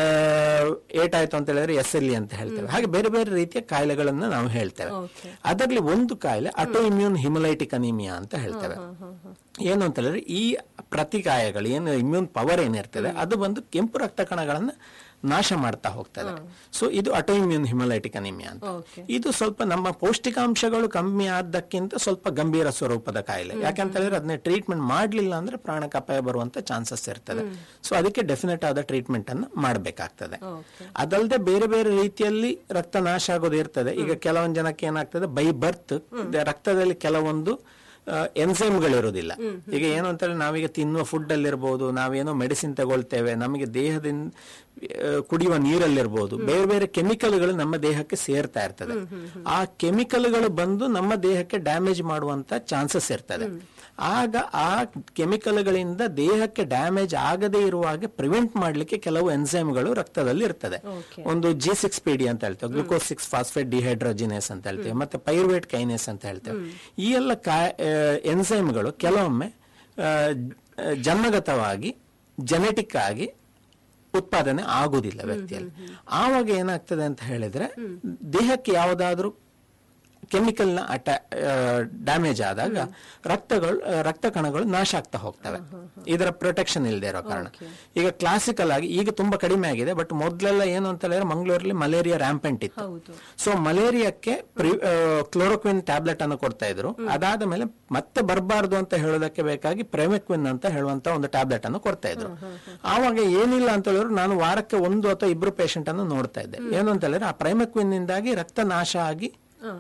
Speaker 2: ಏಟಾಯ್ತು ಅಂತ ಹೇಳಿದ್ರೆ ಎಸ್ ಎಲ್ ಇ ಅಂತ ಹೇಳ್ತೇವೆ ಹಾಗೆ ಬೇರೆ ಬೇರೆ ರೀತಿಯ ಕಾಯಿಲೆಗಳನ್ನ ನಾವು ಹೇಳ್ತೇವೆ
Speaker 1: Okay.
Speaker 2: ಅದರಲ್ಲಿ ಒಂದು ಕಾಯಿಲೆ ಅಟೋ ಇಮ್ಯೂನ್ ಹಿಮಲೈಟಿಕ್ ಅನಿಮಿಯಾ ಅಂತ ಹೇಳ್ತೇವೆ ಏನು ಅಂತ ಹೇಳಿದ್ರೆ ಈ ಪ್ರತಿಕಾಯಗಳು ಏನು ಇಮ್ಯೂನ್ ಪವರ್ ಏನಿರ್ತದೆ ಅದು ಬಂದು ಕೆಂಪು ರಕ್ತ ಕಣಗಳನ್ನ ನಾಶ ಮಾಡ್ತಾ ಹೋಗ್ತದೆ ಸೊ ಇದು ಅಟೋ ಇಮ್ಯೂನ್ ಹಿಮಲೈಟಿಕ್ ಅನಿಮಿಯಾ ಅಂತ
Speaker 1: Okay.
Speaker 2: ಇದು ಸ್ವಲ್ಪ ನಮ್ಮ ಪೌಷ್ಟಿಕಾಂಶಗಳು ಕಮ್ಮಿ ಆದಕ್ಕಿಂತ ಸ್ವಲ್ಪ ಗಂಭೀರ ಸ್ವರೂಪದ ಕಾಯಿಲೆ ಯಾಕಂತ ಹೇಳಿದ್ರೆ ಅದನ್ನ ಟ್ರೀಟ್ಮೆಂಟ್ ಮಾಡಲಿಲ್ಲ ಅಂದ್ರೆ ಪ್ರಾಣಕ್ಕೆ ಅಪಾಯ ಬರುವಂತ ಚಾನ್ಸಸ್ ಇರ್ತದೆ ಸೊ ಅದಕ್ಕೆ ಡೆಫಿನೆಟ್ ಆದ ಟ್ರೀಟ್ಮೆಂಟ್ ಅನ್ನು ಮಾಡಬೇಕಾಗ್ತದೆ
Speaker 1: ಓಕೆ
Speaker 2: ಅದಲ್ಲದೆ ಬೇರೆ ಬೇರೆ ರೀತಿಯಲ್ಲಿ ರಕ್ತ ನಾಶ ಆಗೋದು ಇರ್ತದೆ ಈಗ ಕೆಲವೊಂದು ಜನಕ್ಕೆ ಏನಾಗ್ತದೆ ಬೈ ಬರ್ತ್ ರಕ್ತದಲ್ಲಿ ಕೆಲವೊಂದು ಎನ್ಸೈಮ್ಗಳಿರೋದಿಲ್ಲ ಈಗ ಏನು ಅಂತೇಳಿ ನಾವೀಗ ತಿನ್ನುವ ಫುಡ್ ಅಲ್ಲಿರ್ಬೋದು ನಾವೇನೋ ಮೆಡಿಸಿನ್ ತಗೊಳ್ತೇವೆ ನಮಗೆ ದೇಹದಿಂದ ಆ, ಕುಡಿಯುವ ನೀರಲ್ಲಿರ್ಬೋದು ಬೇರೆ ಬೇರೆ ಕೆಮಿಕಲ್ಗಳು ನಮ್ಮ ದೇಹಕ್ಕೆ ಸೇರ್ತಾ ಇರ್ತದೆ ಆ ಕೆಮಿಕಲ್ಗಳು ಬಂದು ನಮ್ಮ ದೇಹಕ್ಕೆ ಡ್ಯಾಮೇಜ್ ಮಾಡುವಂತ ಚಾನ್ಸಸ್ ಇರ್ತದೆ ಆಗ ಆ ಕೆಮಿಕಲ್ಗಳಿಂದ ದೇಹಕ್ಕೆ ಡ್ಯಾಮೇಜ್ ಆಗದೇ ಇರುವಾಗೆ ಪ್ರಿವೆಂಟ್ ಮಾಡ್ಲಿಕ್ಕೆ ಕೆಲವು ಎನ್ಸೈಮ್ಗಳು ರಕ್ತದಲ್ಲಿ ಇರ್ತದೆ
Speaker 1: Okay.
Speaker 2: ಒಂದು ಜಿ ಸಿಕ್ಸ್ ಪಿ ಡಿ ಅಂತ ಹೇಳ್ತೇವೆ ಗ್ಲುಕೋಸ್ ಸಿಕ್ಸ್ ಫಾಸ್ಫೇಟ್ ಡಿಹೈಡ್ರೋಜಿನೇಸ್ ಅಂತ ಹೇಳ್ತೇವೆ ಮತ್ತೆ ಪೈರುವೇಟ್ ಕೈನೇಸ್ ಅಂತ ಹೇಳ್ತೇವೆ ಈ ಎಲ್ಲ ಎನ್ಸೈಮ್ಗಳು ಕೆಲವೊಮ್ಮೆ ಆ, ಜ- ಜನ್ಮಗತವಾಗಿ ಜೆನೆಟಿಕ್ ಆಗಿ ಉತ್ಪಾದನೆ ಆಗುವುದಿಲ್ಲ ವ್ಯಕ್ತಿಯಲ್ಲಿ ಆವಾಗ ಏನಾಗ್ತದೆ ಅಂತ ಹೇಳಿದ್ರೆ ದೇಹಕ್ಕೆ ಯಾವುದಾದ್ರೂ ಕೆಮಿಕಲ್ನ ಅಟ ಡ್ಯಾಮೇಜ್ ಆದಾಗ ರಕ್ತಗಳು ಆ, ರಕ್ತ ಕಣಗಳು ನಾಶ ಆಗ್ತಾ ಹೋಗ್ತವೆ ಇದರ ಪ್ರೊಟೆಕ್ಷನ್ ಇಲ್ಲದೆ ಇರೋ ಕಾರಣ ಈಗ ಕ್ಲಾಸಿಕಲ್ ಆಗಿ ಈಗ ತುಂಬಾ ಕಡಿಮೆ ಆಗಿದೆ ಬಟ್ ಮೊದಲೆಲ್ಲ ಏನು ಅಂತ ಹೇಳಿದ್ರೆ ಮಂಗಳೂರಲ್ಲಿ ಮಲೇರಿಯಾ ರ್ಯಾಂಪೆಂಟ್ ಇತ್ತು
Speaker 1: ಹೌದು
Speaker 2: ಸೊ ಮಲೇರಿಯಾಕ್ಕೆ ಕ್ಲೋರೋಕ್ವಿನ್ ಟ್ಯಾಬ್ಲೆಟ್ ಅನ್ನು ಕೊಡ್ತಾ ಇದ್ರು ಅದಾದ ಮೇಲೆ ಮತ್ತೆ ಬರಬಾರ್ದು ಅಂತ ಹೇಳೋದಕ್ಕೆ ಬೇಕಾಗಿ ಪ್ರೆಮೆಕ್ವಿನ್ ಅಂತ ಹೇಳುವಂತ ಒಂದು ಟ್ಯಾಬ್ಲೆಟ್ ಅನ್ನು ಕೊಡ್ತಾ ಇದ್ರು ಆವಾಗ ಏನಿಲ್ಲ ಅಂತ ಹೇಳಿದ್ರು ನಾನು ವಾರಕ್ಕೆ ಒಂದು ಅಥವಾ ಇಬ್ರು ಪೇಷಂಟ್ ಅನ್ನು ನೋಡ್ತಾ ಇದ್ದೆ ಏನು ಅಂತ ಹೇಳಿದ್ರೆ ಆ ಪ್ರೈಮೆಕ್ವಿನ್ ನಿಂದಾಗಿ ರಕ್ತ ನಾಶ ಆಗಿ
Speaker 1: ಹ.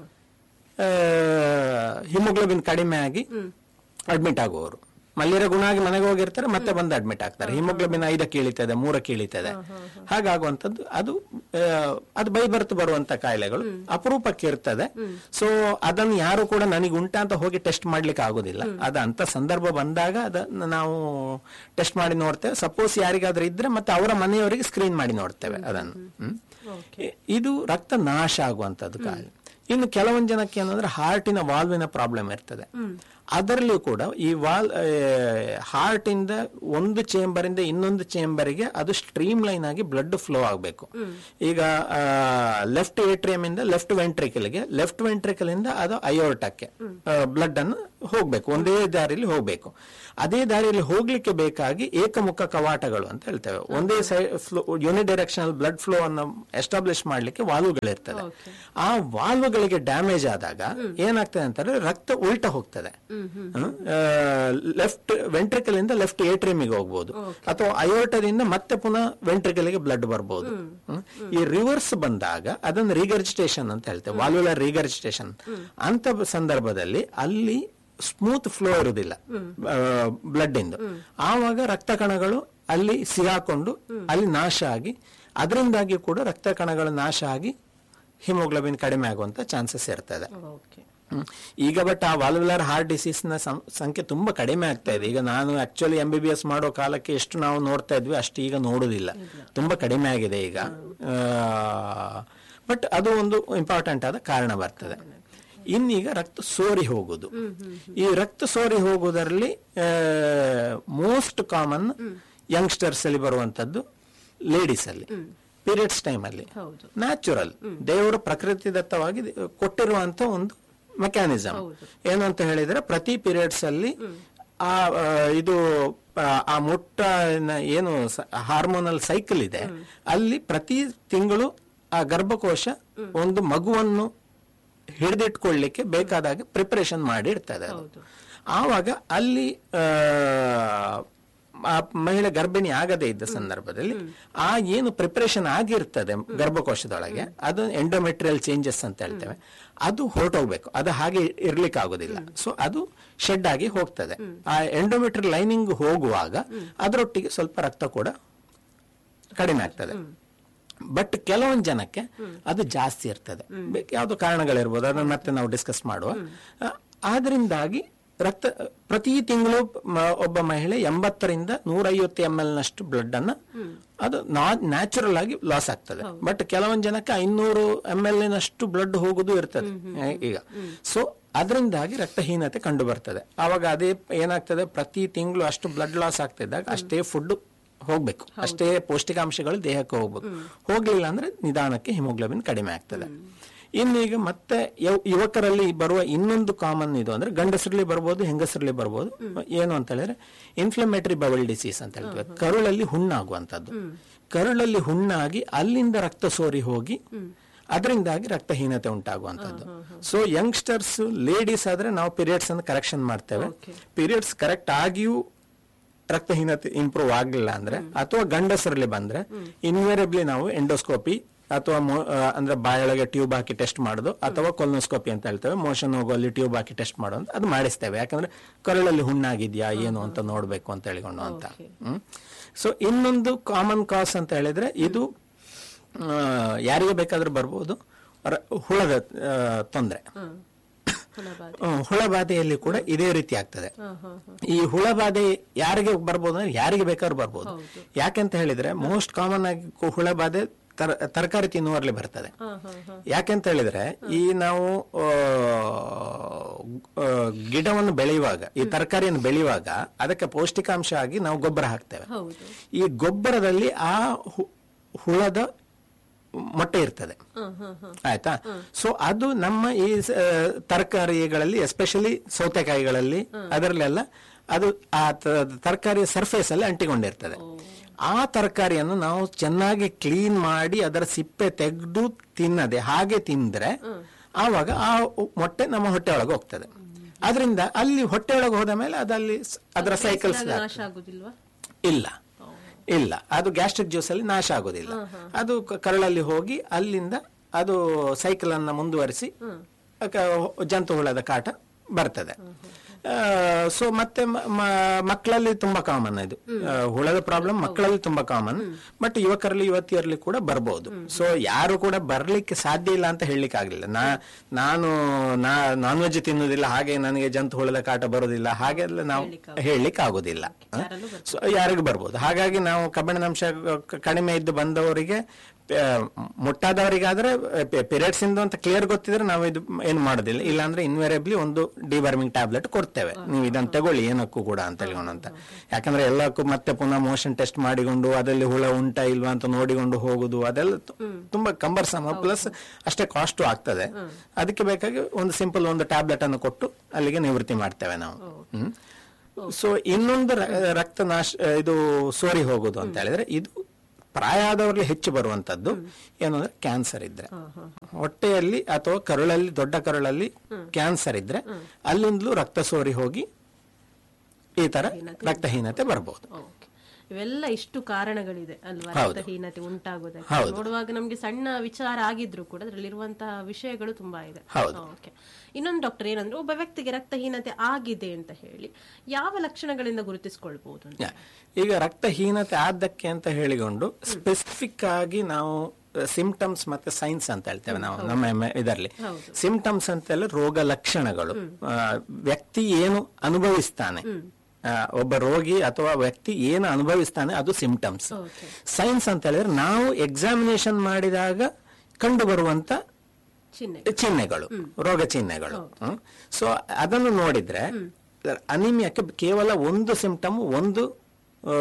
Speaker 2: ಹಿಮೋಗ್ಲೋಬಿನ್ ಕಡಿಮೆ ಆಗಿ ಅಡ್ಮಿಟ್ ಆಗುವವರು ಮಲೇರಿಯಾ ಗುಣ ಆಗಿ ಮನೆಗೆ ಹೋಗಿರ್ತಾರೆ ಮತ್ತೆ ಬಂದು ಅಡ್ಮಿಟ್ ಆಗ್ತಾರೆ ಹಿಮೋಗ್ಲೋಬಿನ್ ಐದಕ್ಕೆ ಇಳಿತದೆ ಮೂರಕ್ಕೆ ಇಳಿತದೆ ಹಾಗಾಗುವಂತದ್ದು ಅದು ಆ, ಅದು ಬೈ ಬರ್ತು ಬರುವಂತ ಕಾಯಿಲೆಗಳು ಅಪರೂಪಕ್ಕೆ ಇರ್ತದೆ ಸೊ ಅದನ್ನು ಯಾರು ಕೂಡ ನನಗೆ ಉಂಟಾ ಅಂತ ಹೋಗಿ ಟೆಸ್ಟ್ ಮಾಡ್ಲಿಕ್ಕೆ ಆಗುದಿಲ್ಲ ಅದ ಅಂತ ಸಂದರ್ಭ ಬಂದಾಗ ಅದನ್ನ ನಾವು ಟೆಸ್ಟ್ ಮಾಡಿ ನೋಡ್ತೇವೆ ಸಪೋಸ್ ಯಾರಿಗಾದ್ರೂ ಇದ್ರೆ ಮತ್ತೆ ಅವರ ಮನೆಯವರಿಗೆ ಸ್ಕ್ರೀನ್ ಮಾಡಿ ನೋಡ್ತೇವೆ ಅದನ್ನು ಹ್ಮ್. ಇ- ಇದು ರಕ್ತ ನಾಶ ಆಗುವಂತದ್ದು ಕಾಯಿಲೆ ಇನ್ನು ಕೆಲವೊಂದು ಜನಕ್ಕೆ ಏನಂದ್ರೆ ಹಾರ್ಟಿನ ವಾಲ್ವಿನ ಪ್ರಾಬ್ಲಮ್ ಇರ್ತದೆ ಅದರಲ್ಲೂ ಕೂಡ ಈ ವಾಲ್ ಹಾರ್ಟ್ ಇಂದ ಒಂದು ಚೇಂಬರ್ ಇಂದ ಇನ್ನೊಂದು ಚೇಂಬರ್ಗೆ ಅದು ಸ್ಟ್ರೀಮ್ ಲೈನ್ ಆಗಿ ಬ್ಲಡ್ ಫ್ಲೋ ಆಗಬೇಕು ಈಗ ಲೆಫ್ಟ್ ಏಟ್ರಿಯಂ ಇಂದ ಲೆಫ್ಟ್ ವೆಂಟ್ರಿಕಲ್ಗೆ ಲೆಫ್ಟ್ ವೆಂಟ್ರಿಕಲ್ ಇಂದ ಅದು ಅಯೋರ್ಟಕ್ಕೆ ಬ್ಲಡ್ ಅನ್ನು ಹೋಗ್ಬೇಕು ಒಂದೇ ದಾರಿಯಲ್ಲಿ ಹೋಗ್ಬೇಕು ಅದೇ ದಾರಿಯಲ್ಲಿ ಹೋಗ್ಲಿಕ್ಕೆ ಬೇಕಾಗಿ ಏಕಮುಖ ಕವಾಟಗಳು ಅಂತ ಹೇಳ್ತೇವೆ ಒಂದೇ side flow unidirectional blood flow ಅನ್ನು ಎಸ್ಟಾಬ್ಲಿಷ್ ಮಾಡ್ಲಿಕ್ಕೆ ವಾಲ್ವ್ಗಳಿರ್ತದೆ ಆ ವಾಲ್ವ್ಗಳಿಗೆ ಡ್ಯಾಮೇಜ್ ಆದಾಗ ಏನಾಗ್ತದೆ ಅಂತಂದ್ರೆ ರಕ್ತ ಉಲ್ಟ ಹೋಗ್ತದೆ ಲೆಫ್ಟ್ ವೆಂಟ್ರಿಕಲ್ ಇಂದ ಲೆಫ್ಟ್ ಏಟ್ರಿಯಮಿಗೆ ಹೋಗ್ಬೋದು ಅಥವಾ ಅಯೋರ್ಟದಿಂದ ಮತ್ತೆ ಪುನಃ ವೆಂಟ್ರಿಕಲ್ಗೆ ಬ್ಲಡ್ ಬರ್ಬೋದು ಹ್ಮ್. ಈ ರಿವರ್ಸ್ ಬಂದಾಗ ಅದನ್ನು ರಿಗರ್ಜಿಟೇಷನ್ ಅಂತ ಹೇಳ್ತೇವೆ ವಾಲ್ವುಲರ್ ರಿಗರ್ಜಿಟೇಷನ್ ಅಂತ ಸಂದರ್ಭದಲ್ಲಿ ಅಲ್ಲಿ ಸ್ಮೂತ್ ಫ್ಲೋ ಇರುವುದಿಲ್ಲ ಬ್ಲಡ್ ಇಂದು ಆವಾಗ ರಕ್ತ ಕಣಗಳು ಅಲ್ಲಿ ಸಿಗಾಕೊಂಡು ಅಲ್ಲಿ ನಾಶ ಆಗಿ ಅದರಿಂದಾಗಿ ಕೂಡ ರಕ್ತ ಕಣಗಳು ನಾಶ ಆಗಿ ಹಿಮೋಗ್ಲೋಬಿನ್ ಕಡಿಮೆ ಆಗುವಂತ ಚಾನ್ಸಸ್ ಇರ್ತದೆ
Speaker 1: ಓಕೆ
Speaker 2: ಹ್ಮ್. ಈಗ ಬಟ್ ಆ ವಾಲ್ವುಲರ್ ಹಾರ್ಟ್ ಡಿಸೀಸ್ ನ ಸಂ- ಸಂಖ್ಯೆ ತುಂಬಾ ಕಡಿಮೆ ಆಗ್ತಾ ಇದೆ ಈಗ ನಾನು actually M B B S ಮಾಡೋ ಕಾಲಕ್ಕೆ ಎಷ್ಟು ನಾವು ನೋಡ್ತಾ ಇದ್ವಿ ಅಷ್ಟು ಈಗ ನೋಡುದಿಲ್ಲ ತುಂಬಾ ಕಡಿಮೆ ಆಗಿದೆ ಈಗ ಬಟ್ ಅದು ಒಂದು ಇಂಪಾರ್ಟೆಂಟ್ ಆದ ಕಾರಣ ಬರ್ತದೆ ಇನ್ನೀಗ ರಕ್ತ ಸೋರಿ ಹೋಗುದು ಈ ರಕ್ತ ಸೋರಿ ಹೋಗುವುದರಲ್ಲಿ ಮೋಸ್ಟ್ ಕಾಮನ್ ಯಂಗ್ಸ್ಟರ್ಸ್ ಅಲ್ಲಿ ಬರುವಂತದ್ದು ಲೇಡೀಸ್ ಅಲ್ಲಿ ಪೀರಿಯಡ್ಸ್ ಟೈಮ್ ಅಲ್ಲಿ
Speaker 1: ಹೌದು
Speaker 2: ನ್ಯಾಚುರಲ್ ದೇವರು ಪ್ರಕೃತಿದತ್ತವಾಗಿ ಕೊಟ್ಟಿರುವಂತ ಒಂದು ಮೆಕ್ಯಾನಿಸಮ್ ಏನು ಅಂತ ಹೇಳಿದ್ರೆ ಪ್ರತಿ ಪೀರಿಯಡ್ಸ್ ಅಲ್ಲಿ ಆ ಆ, ಇದು ಆ, ಆ ಮುಟ್ಟ ಏನು ಹಾರ್ಮೋನಲ್ ಸೈಕಲ್ ಇದೆ ಅಲ್ಲಿ ಪ್ರತಿ ತಿಂಗಳು ಆ ಗರ್ಭಕೋಶ ಒಂದು ಮಗುವನ್ನು ಹಿಡಿದಿಟ್ಕೊಳ್ಳಿಕ್ಕೆ ಬೇಕಾದಾಗ ಪ್ರಿಪರೇಷನ್ ಮಾಡಿ ಇಡ್ತದೆ ಅದು. ಆವಾಗ ಅಲ್ಲಿ ಆ, ಆ ಮಹಿಳೆ ಗರ್ಭಿಣಿ ಆಗದೇ ಇದ್ದ ಸಂದರ್ಭದಲ್ಲಿ ಆ ಏನು ಪ್ರಿಪರೇಷನ್ ಆಗಿರ್ತದೆ ಗರ್ಭಕೋಶದೊಳಗೆ ಅದು ಎಂಡೋಮೆಟ್ರಿಯಲ್ ಚೇಂಜಸ್ ಅಂತ ಹೇಳ್ತೇವೆ ಅದು ಹೊರಟೋಗ್ಬೇಕು ಅದು ಹಾಗೆ ಇರ್ಲಿಕ್ಕೆ ಆಗೋದಿಲ್ಲ ಸೊ ಅದು ಶೆಡ್ ಆಗಿ ಹೋಗ್ತದೆ ಆ ಎಂಡೋಮೆಟ್ರಿಯಲ್ ಲೈನಿಂಗ್ ಹೋಗುವಾಗ ಅದರೊಟ್ಟಿಗೆ ಸ್ವಲ್ಪ ರಕ್ತ ಕೂಡ ಕಡಿಮೆ ಆಗ್ತದೆ ಬಟ್ ಕೆಲವೊಂದು ಜನಕ್ಕೆ ಅದು ಜಾಸ್ತಿ ಇರ್ತದೆ ಬೆ- ಯಾವ್ದು ಕಾರಣಗಳಿರ್ಬೋದು ಅದನ್ನ ಮತ್ತೆ ನಾವು ಡಿಸ್ಕಸ್ ಮಾಡುವ ಆ, ಆದ್ರಿಂದಾಗಿ ರಕ್ತ ಪ್ರತಿ ತಿಂಗಳು ಮ- ಒಬ್ಬ ಮಹಿಳೆ ಎಂಬತ್ತರಿಂದ ನೂರೈವತ್ತು ಎಂ ಎಲ್ ನಷ್ಟು ಬ್ಲಡ್ ಅನ್ನ ಅದು ನ್ಯಾಚುರಲ್ ಆಗಿ ಲಾಸ್ ಆಗ್ತದೆ ಬಟ್ ಕೆಲವೊಂದು ಜನಕ್ಕೆ ಐನೂರು ಎಂ ಎಲ್ ನಷ್ಟು ಬ್ಲಡ್ ಹೋಗುದು ಇರ್ತದೆ ಆ, ಈಗ ಸೊ ಅದರಿಂದಾಗಿ ರಕ್ತಹೀನತೆ ಕಂಡು ಬರ್ತದೆ ಆವಾಗ ಅದೇ ಏನಾಗ್ತದೆ ಪ್ರತಿ ತಿಂಗಳು ಅಷ್ಟು ಬ್ಲಡ್ ಲಾಸ್ ಆಗ್ತಿದ್ದಾಗ ಅಷ್ಟೇ ಫುಡ್ ಹೋಗ್ಬೇಕು ಅಷ್ಟೇ ಪೌಷ್ಟಿಕಾಂಶಗಳು ದೇಹಕ್ಕೆ ಹೋಗ್ಬೇಕು ಹೋಗ್ಲಿಲ್ಲ ಅಂದ್ರೆ ನಿಧಾನಕ್ಕೆ ಹಿಮೋಗ್ಲೋಬಿನ್ ಕಡಿಮೆ ಆಗ್ತದೆ ಇನ್ನು ಈಗ ಮತ್ತೆ ಯವ್- ಯುವಕರಲ್ಲಿ ಬರುವ ಇನ್ನೊಂದು ಕಾಮನ್ ಇದು ಅಂದ್ರೆ ಗಂಡಸರಲ್ಲಿ ಬರ್ಬೋದು ಹೆಂಗಸರಲ್ಲಿ ಬರ್ಬೋದು ಏನು ಅಂತ ಹೇಳಿದ್ರೆ ಇನ್ಫ್ಲಮೇಟರಿ ಬವಲ್ ಡಿಸೀಸ್ ಅಂತ ಹೇಳ್ತೇವೆ ಕರುಳಲ್ಲಿ ಹುಣ್ಣಾಗುವಂತದ್ದು ಕರುಳಲ್ಲಿ ಹುಣ್ಣಾಗಿ ಅಲ್ಲಿಂದ ರಕ್ತ ಸೋರಿ ಹೋಗಿ ಅದರಿಂದಾಗಿ ರಕ್ತಹೀನತೆ ಉಂಟಾಗುವಂತದ್ದು ಸೊ ಯಂಗ್ಸ್ಟರ್ಸ್ ಲೇಡೀಸ್ ಆದ್ರೆ ನಾವು ಪೀರಿಯಡ್ಸ್ ಅನ್ನು ಕರೆಕ್ಷನ್ ಮಾಡ್ತೇವೆ ಪೀರಿಯಡ್ಸ್ ಕರೆಕ್ಟ್ ಆಗಿಯೂ ರಕ್ತಹೀನತೆ ಇಂಪ್ರೂವ್ ಆಗಲಿಲ್ಲ ಅಂದ್ರೆ ಅಥವಾ ಗಂಡಸರಲ್ಲಿ ಬಂದ್ರೆ ಇನ್ವೇರಿಯಬ್ಲಿ ನಾವು ಎಂಡೋಸ್ಕೋಪಿ ಅಥವಾ ಮೋ- ಆ, ಅಂದ್ರೆ ಬಾಯೊಳಗೆ ಟ್ಯೂಬ್ ಹಾಕಿ ಟೆಸ್ಟ್ ಮಾಡೋದು ಅಥವಾ ಕೊಲ್ನೋಸ್ಕೋಪಿ ಅಂತ ಹೇಳ್ತೇವೆ ಮೋಷನ್ ಹೋಗುವಲ್ಲಿ ಟ್ಯೂಬ್ ಹಾಕಿ ಟೆಸ್ಟ್ ಮಾಡೋದು ಅದು ಮಾಡಿಸ್ತೇವೆ ಯಾಕಂದ್ರೆ ಕರುಳಲ್ಲಿ ಹುಣ್ಣಾಗಿದ್ಯಾ ಏನು ಅಂತ ನೋಡ್ಬೇಕು ಅಂತ ಹೇಳಿಕೊಂಡು ಅಂತ ಸೊ ಇನ್ನೊಂದು ಕಾಮನ್ ಕಾಸ್ ಅಂತ ಹೇಳಿದ್ರೆ ಇದು ಆ, ಯಾರಿಗೆ ಬೇಕಾದ್ರೂ ಬರ್ಬೋದು ರ- ಹುಳದ ತೊಂದರೆ
Speaker 1: ಹುಳಬಾಧೆ
Speaker 2: ಹುಳ ಬಾಧೆಯಲ್ಲಿ ಕೂಡ ಇದೇ ರೀತಿ ಆಗ್ತದೆ ಈ ಹುಳ ಬಾಧೆ ಯಾರಿಗೆ ಬರ್ಬೋದು ಅಂದ್ರೆ ಯಾರಿಗೆ ಬೇಕಾದ್ರೂ ಬರ್ಬೋದು ಯಾಕೆಂತ ಹೇಳಿದ್ರೆ ಮೋಸ್ಟ್ ಕಾಮನ್ ಆಗಿ ಕು- ಹುಳ ಬಾಧೆ ತರಕಾರಿ ತಿನ್ನುವಲ್ಲಿ ಬರ್ತದೆ ಯಾಕೆಂತ ಹೇಳಿದ್ರೆ ಈ ನಾವು ಆ, ಆ, ಗಿಡವನ್ನು ಬೆಳೆಯುವಾಗ ಈ ತರಕಾರಿಯನ್ನು ಬೆಳೆಯುವಾಗ ಅದಕ್ಕೆ ಪೌಷ್ಟಿಕಾಂಶ ಆಗಿ ನಾವು ಗೊಬ್ಬರ ಹಾಕ್ತೇವೆ
Speaker 1: ಹೌದು
Speaker 2: ಈ ಗೊಬ್ಬರದಲ್ಲಿ ಆ ಹು- ಹುಳದ ಮೊಟ್ಟೆ ಇರ್ತದೆ
Speaker 1: ಹ್ಮ್ ಹ್ಮ್ ಹ್ಮ್
Speaker 2: ಆಯ್ತಾ ಸೊ ಅದು ನಮ್ಮ ಈ ಸ- ತರಕಾರಿಗಳಲ್ಲಿ ಎಸ್ಪೆಷಲಿ ಸೌತೆಕಾಯಿಗಳಲ್ಲಿ ಅದರಲ್ಲೆಲ್ಲ ಅದು ಆ ತ- ತರಕಾರಿಯ ಸರ್ಫೇಸ್ ಅಲ್ಲಿ ಅಂಟಿಕೊಂಡಿರ್ತದೆ ಆ ತರಕಾರಿಯನ್ನು ನಾವು ಚೆನ್ನಾಗಿ ಕ್ಲೀನ್ ಮಾಡಿ ಅದರ ಸಿಪ್ಪೆ ತೆಗೆದು ತಿನ್ನದೆ ಹಾಗೆ ತಿಂದ್ರೆ ಆವಾಗ ಆ ಮೊಟ್ಟೆ ನಮ್ಮ ಹೊಟ್ಟೆ ಒಳಗೆ ಹೋಗ್ತದೆ ಅದರಿಂದ ಅಲ್ಲಿ ಹೊಟ್ಟೆ ಒಳಗೆ ಹೋದ ಮೇಲೆ ಅದಲ್ಲಿ ಸ- ಅದರ ಸೈಕಲ್ಸ್
Speaker 1: ನಾಶ ಆಗುದಿಲ್ವಾ
Speaker 2: ಇಲ್ಲ ಇಲ್ಲ ಅದು ಗ್ಯಾಸ್ಟ್ರಿಕ್ ಜ್ಯೂಸ್ ಅಲ್ಲಿ ನಾಶ ಆಗೋದಿಲ್ಲ ಅದು ಕ- ಕರಳಲ್ಲಿ ಹೋಗಿ ಅಲ್ಲಿಂದ ಅದು ಸೈಕಲ್ ಅನ್ನ ಮುಂದುವರಿಸಿ ಕ- ಜಂತು ಹುಳದ ಕಾಟ ಬರ್ತದೆ ಸೊ ಮತ್ತೆ ಮ- ಮ- ಮಕ್ಕಳಲ್ಲಿ ತುಂಬಾ ಕಾಮನ್ ಇದು ಆ, ಹುಳದ ಪ್ರಾಬ್ಲಮ್ ಮಕ್ಕಳಲ್ಲಿ ತುಂಬಾ ಕಾಮನ್ ಬಟ್ ಯುವಕರಲ್ಲಿ ಯುವತಿಯರಲ್ಲಿ ಕೂಡ ಬರ್ಬೋದು ಸೊ ಯಾರು ಕೂಡ ಬರ್ಲಿಕ್ಕೆ ಸಾಧ್ಯ ಇಲ್ಲ ಅಂತ ಹೇಳಲಿಕ್ಕೆ ಆಗ್ಲಿಲ್ಲ ನಾ ನಾನು ನಾ ನಾನ್ ವೆಜ್ ತಿನ್ನುವುದಿಲ್ಲ ಹಾಗೆ ನನಗೆ ಜಂತು ಹುಳದ ಕಾಟ ಬರೋದಿಲ್ಲ ಹಾಗೆಲ್ಲ ನಾವು ಹೇಳಲಿಕ್ಕೆ ಆಗೋದಿಲ್ಲ ಹ? ಸೊ ಯಾರಿಗೂ ಬರ್ಬೋದು ಹಾಗಾಗಿ ನಾವು ಕಬ್ಬಿಣಾಂಶ ಕ- ಕಡಿಮೆ ಇದ್ದು ಬಂದವರಿಗೆ ಆ, ಮುಟ್ಟಾದವರಿಗಾದ್ರೆ ಪೀರಿಯಡ್ಸ್ ಇಂದ ಅಂತ ಕ್ಲಿಯರ್ ಗೊತ್ತಿದ್ರೆ ನಾವು ಇದು ಏನು ಮಾಡೋದಿಲ್ಲ ಇಲ್ಲಾಂದ್ರೆ ಇನ್ವೇರಿಯಬ್ಲಿ ಒಂದು ಡಿವರ್ಮಿಂಗ್ ಟ್ಯಾಬ್ಲೆಟ್ ಕೊಡ್ತೇವೆ ನೀವು ಇದನ್ನ ತಗೊಳ್ಳಿ ಏನಕ್ಕೂ ಕೂಡ ಅಂತ ಹೇಳ್ಕೊಂಡು ಅಂತ ಯಾಕಂದ್ರೆ ಎಲ್ಲಕ್ಕೂ ಮತ್ತೆ ಪುನಃ ಮೋಷನ್ ಟೆಸ್ಟ್ ಮಾಡಿಕೊಂಡು ಅದರಲ್ಲಿ ಹುಳ ಉಂಟಾ ಇಲ್ವಾ ಅಂತ ನೋಡಿಕೊಂಡು ಹೋಗುದು ಅದೆಲ್ಲ ತು- ತುಂಬಾ ಕಂಬರ್ಸಮ ಪ್ಲಸ್ ಅಷ್ಟೇ ಕಾಸ್ಟು ಆಗ್ತದೆ ಅದಕ್ಕೆ ಬೇಕಾಗಿ ಒಂದು ಸಿಂಪಲ್ ಒಂದು ಟ್ಯಾಬ್ಲೆಟ್ ಅನ್ನು ಕೊಟ್ಟು ಅಲ್ಲಿಗೆ ನಿವೃತ್ತಿ ಮಾಡ್ತೇವೆ ನಾವು ಹ್ಮ್ ಸೊ ಇನ್ನೊಂದು ರ- ರಕ್ತ ನಾಶ ಇದು ಸೋರಿ ಹೋಗುದು ಅಂತ ಹೇಳಿದ್ರೆ ಇದು ಪ್ರಾಯ ಆದವರಲ್ಲಿ ಹೆಚ್ಚು ಬರುವಂತದ್ದು ಏನು ಅಂದ್ರೆ ಕ್ಯಾನ್ಸರ್ ಇದ್ರೆ ಹೊಟ್ಟೆಯಲ್ಲಿ ಅಥವಾ ಕರುಳಲ್ಲಿ ದೊಡ್ಡ ಕರುಳಲ್ಲಿ ಕ್ಯಾನ್ಸರ್ ಇದ್ರೆ ಅಲ್ಲಿಂದಲೂ ರಕ್ತ ಸೋರಿ ಹೋಗಿ ಈ ತರ ರಕ್ತಹೀನತೆ ಬರಬಹುದು
Speaker 1: ಓಕೆ ಇವೆಲ್ಲ ಇಷ್ಟು ಕಾರಣಗಳಿದೆ ಅಲ್ವಾ
Speaker 2: ಹೌದು.
Speaker 1: ರಕ್ತಹೀನತೆ ಉಂಟಾಗೋದಕ್ಕೆ
Speaker 2: ಹೌದು.
Speaker 1: ನೋಡುವಾಗ ನಮ್ಗೆ ಸಣ್ಣ ವಿಚಾರ ಆಗಿದ್ರು ಕೂಡ ಅದರಲ್ಲಿರುವಂತಹ ವಿಷಯಗಳು ತುಂಬಾ ಇದೆ
Speaker 2: ಹೌದು.
Speaker 1: ಓಕೆ ಇನ್ನೊಂದು ಡಾಕ್ಟರ್ ಏನಂದ್ರೆ ಒಬ್ಬ ವ್ಯಕ್ತಿಗೆ ರಕ್ತಹೀನತೆ ಆಗಿದೆ ಅಂತ ಹೇಳಿ ಯಾವ ಲಕ್ಷಣಗಳಿಂದ ಗುರುತಿಸಿಕೊಳ್ಬಹುದು ಅಂತ
Speaker 2: ಯಾ. ಈಗ ರಕ್ತಹೀನತೆ ಆದಕ್ಕೆ ಅಂತ ಹೇಳಿಕೊಂಡು ಸ್ಪೆಸಿಫಿಕ್ ಆಗಿ ನಾವು ಸಿಂಪ್ಟಮ್ಸ್ ಮತ್ತೆ ಸೈನ್ಸ್ ಅಂತ ಹೇಳ್ತೇವೆ ನಾವು ನಮ್ಮ ಇದರಲ್ಲಿ ಸಿಂಪ್ಟಮ್ಸ್ ಅಂತ ಹೇಳಿದ್ರೆ ರೋಗ ಲಕ್ಷಣಗಳು ಆ, ವ್ಯಕ್ತಿ ಏನು ಅನುಭವಿಸ್ತಾನೆ ಆ, ಒಬ್ಬ ರೋಗಿ ಅಥವಾ ವ್ಯಕ್ತಿ ಏನು ಅನುಭವಿಸ್ತಾನೆ ಅದು ಸಿಂಪ್ಟಮ್ಸ್ ಸೈನ್ಸ್ ಅಂತ ಹೇಳಿದ್ರೆ ನಾವು ಎಕ್ಸಾಮಿನೇಷನ್ ಮಾಡಿದಾಗ ಕಂಡು ಬರುವಂತ
Speaker 1: ಚಿಹ್ನೆ
Speaker 2: ಚಿಹ್ನೆಗಳು ರೋಗ ಚಿಹ್ನೆಗಳು ಸೊ ಅದನ್ನು ನೋಡಿದ್ರೆ ಅನಿಮಿಯಕ್ಕೆ ಕೇವಲ ಒಂದು ಸಿಂಪ್ಟಮ್ ಒಂದು ಆ,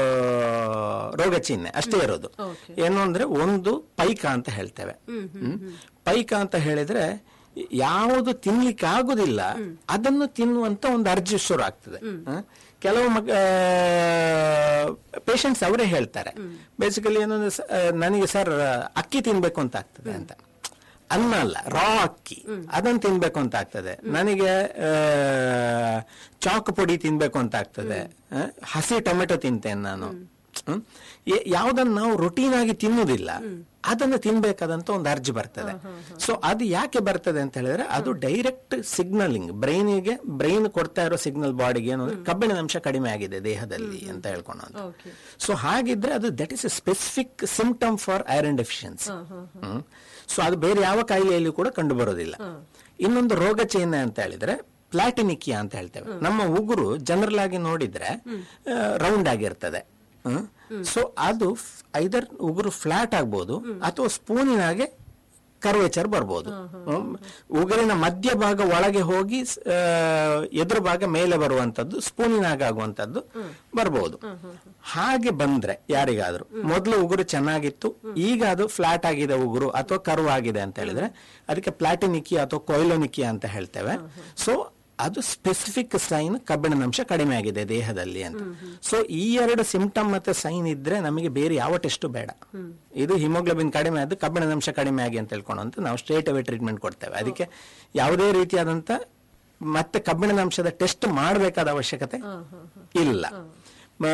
Speaker 2: ರೋಗ ಚಿಹ್ನೆ ಅಷ್ಟೇ ಇರೋದು ಏನು ಅಂದ್ರೆ ಒಂದು ಪೈಕ ಅಂತ ಹೇಳ್ತೇವೆ ಹ್ಮ್? ಪೈಕ ಅಂತ ಹೇಳಿದ್ರೆ ಯಾವುದು ತಿನ್ಲಿಕ್ಕೆ ಆಗುದಿಲ್ಲ ಅದನ್ನು ತಿನ್ನುವಂತ ಒಂದು ಅರ್ಜಿ ಶುರು ಆಗ್ತದೆ ಹ? ಕೆಲವು ಪೇಷಂಟ್ಸ್ ಅವರೇ ಹೇಳ್ತಾರೆ ಬೇಸಿಕಲಿ ಏನಂದ್ರೆ ಸ- ಆ, ನನಗೆ ಸರ್ ಅಕ್ಕಿ ತಿನ್ಬೇಕು ಅಂತ ಆಗ್ತದೆ ಅಂತ ಅನ್ನ ಅಲ್ಲ ರಾ ಅಕ್ಕಿ ಅದನ್ನ ತಿನ್ಬೇಕು ಅಂತ ಆಗ್ತದೆ ನನಗೆ ಆ, ಚಾಕ್ ಪುಡಿ ತಿನ್ಬೇಕು ಅಂತ ಆಗ್ತದೆ ಆ, ಹಸಿ ಟೊಮೆಟೊ ತಿಂತೇನೆ ನಾನು ಹ್ಮ್? ಯ- ಯಾವ್ದನ್ನ ನಾವು ರೊಟೀನ್ ಆಗಿ ತಿನ್ನುವುದಿಲ್ಲ ಅದನ್ನ ತಿನ್ಬೇಕಾದಂತ ಒಂದು ಅರ್ಜಿ ಬರ್ತದೆ ಸೊ ಅದು ಯಾಕೆ ಬರ್ತದೆ ಅಂತ ಹೇಳಿದ್ರೆ ಅದು ಡೈರೆಕ್ಟ್ ಸಿಗ್ನಲಿಂಗ್ ಬ್ರೈನಿಗೆ ಬ್ರೈನ್ ಕೊಡ್ತಾ ಇರೋ ಸಿಗ್ನಲ್ ಬಾಡಿಗೆ ಏನು ಅಂದ್ರೆ ಕಬ್ಬಿಣದ ಅಂಶ ಕಡಿಮೆ ಆಗಿದೆ ದೇಹದಲ್ಲಿ ಅಂತ ಹೇಳ್ಕೊಂಡು
Speaker 1: ಓಕೆ
Speaker 2: ಸೊ ಹಾಗಿದ್ರೆ ಅದು that is a specific symptom for iron deficiency so ಅದು ಬೇರೆ ಯಾವ ಕಾಯಿಲೆಯಲ್ಲಿ ಕೂಡ ಕಂಡು ಬರೋದಿಲ್ಲ ಇನ್ನೊಂದು ರೋಗ ಚಿಹ್ನೆ ಅಂತ ಹೇಳಿದ್ರೆ ಪ್ಲಾಟಿನಿಕಿಯಾ ಅಂತ ಹೇಳ್ತೇವೆ ನಮ್ಮ ಉಗುರು ಜನರಲ್ ಆಗಿ ನೋಡಿದ್ರೆ ರೌಂಡ್ ಆಗಿರ್ತದೆ ಸೊ ಅದು ಐದರ್ ಉಗುರು ಫ್ಲಾಟ್ ಆಗ್ಬೋದು ಅಥವಾ ಸ್ಪೂನಿನಾಗೆ ಕರ್ವೇಚರ್ ಬರ್ಬೋದು ಹ್ಮ್. ಉಗುರಿನ ಮಧ್ಯಭಾಗ ಒಳಗೆ ಹೋಗಿ ಸ್- ಆ, ಎದುರು ಭಾಗ ಮೇಲೆ ಬರುವಂತದ್ದು ಸ್ಪೂನಿನಾಗ ಆಗುವಂತದ್ದು ಬರ್ಬೋದು ಹಾಗೆ ಬಂದ್ರೆ ಯಾರಿಗಾದ್ರೂ ಮೊದಲು ಉಗುರು ಚೆನ್ನಾಗಿತ್ತು ಈಗ ಅದು ಫ್ಲಾಟ್ ಆಗಿದೆ ಉಗುರು ಅಥವಾ ಕರ್ವ್ ಆಗಿದೆ ಅಂತ ಹೇಳಿದ್ರೆ ಅದಕ್ಕೆ ಪ್ಲಾಟಿನಿಕಿ ಅಥವಾ ಕೊಯ್ಲೋನಿಕಿ ಅಂತ ಹೇಳ್ತೇವೆ ಸೊ ಅದು ಸ್ಪೆಸಿಫಿಕ್ ಸೈನ್ ಕಬ್ಬಿಣದಂಶ ಕಡಿಮೆ ಆಗಿದೆ ದೇಹದಲ್ಲಿ ಅಂತ ಸೊ ಈ ಎರಡು ಸಿಂಪ್ಟಮ್ ಮತ್ತೆ ಸೈನ್ ಇದ್ರೆ ನಮಗೆ ಬೇರೆ ಯಾವ ಟೆಸ್ಟ್ ಬೇಡ ಇದು ಹಿಮೋಗ್ಲೋಬಿನ್ ಕಡಿಮೆ ಆದ ಕಬ್ಬಿಣದಂಶ ಕಡಿಮೆ ಆಗಿ ಅಂತ ಹೇಳ್ಕೊಂಡು ಅಂತ ನಾವು ಸ್ಟ್ರೇಟ್ ಅವೇ ಟ್ರೀಟ್ಮೆಂಟ್ ಕೊಡ್ತೇವೆ ಅದಕ್ಕೆ ಯಾವುದೇ ರೀತಿಯಾದಂತ ಮತ್ತೆ ಕಬ್ಬಿಣದಂಶದ ಟೆಸ್ಟ್ ಮಾಡಬೇಕಾದ ಅವಶ್ಯಕತೆ ಇಲ್ಲ ಆ,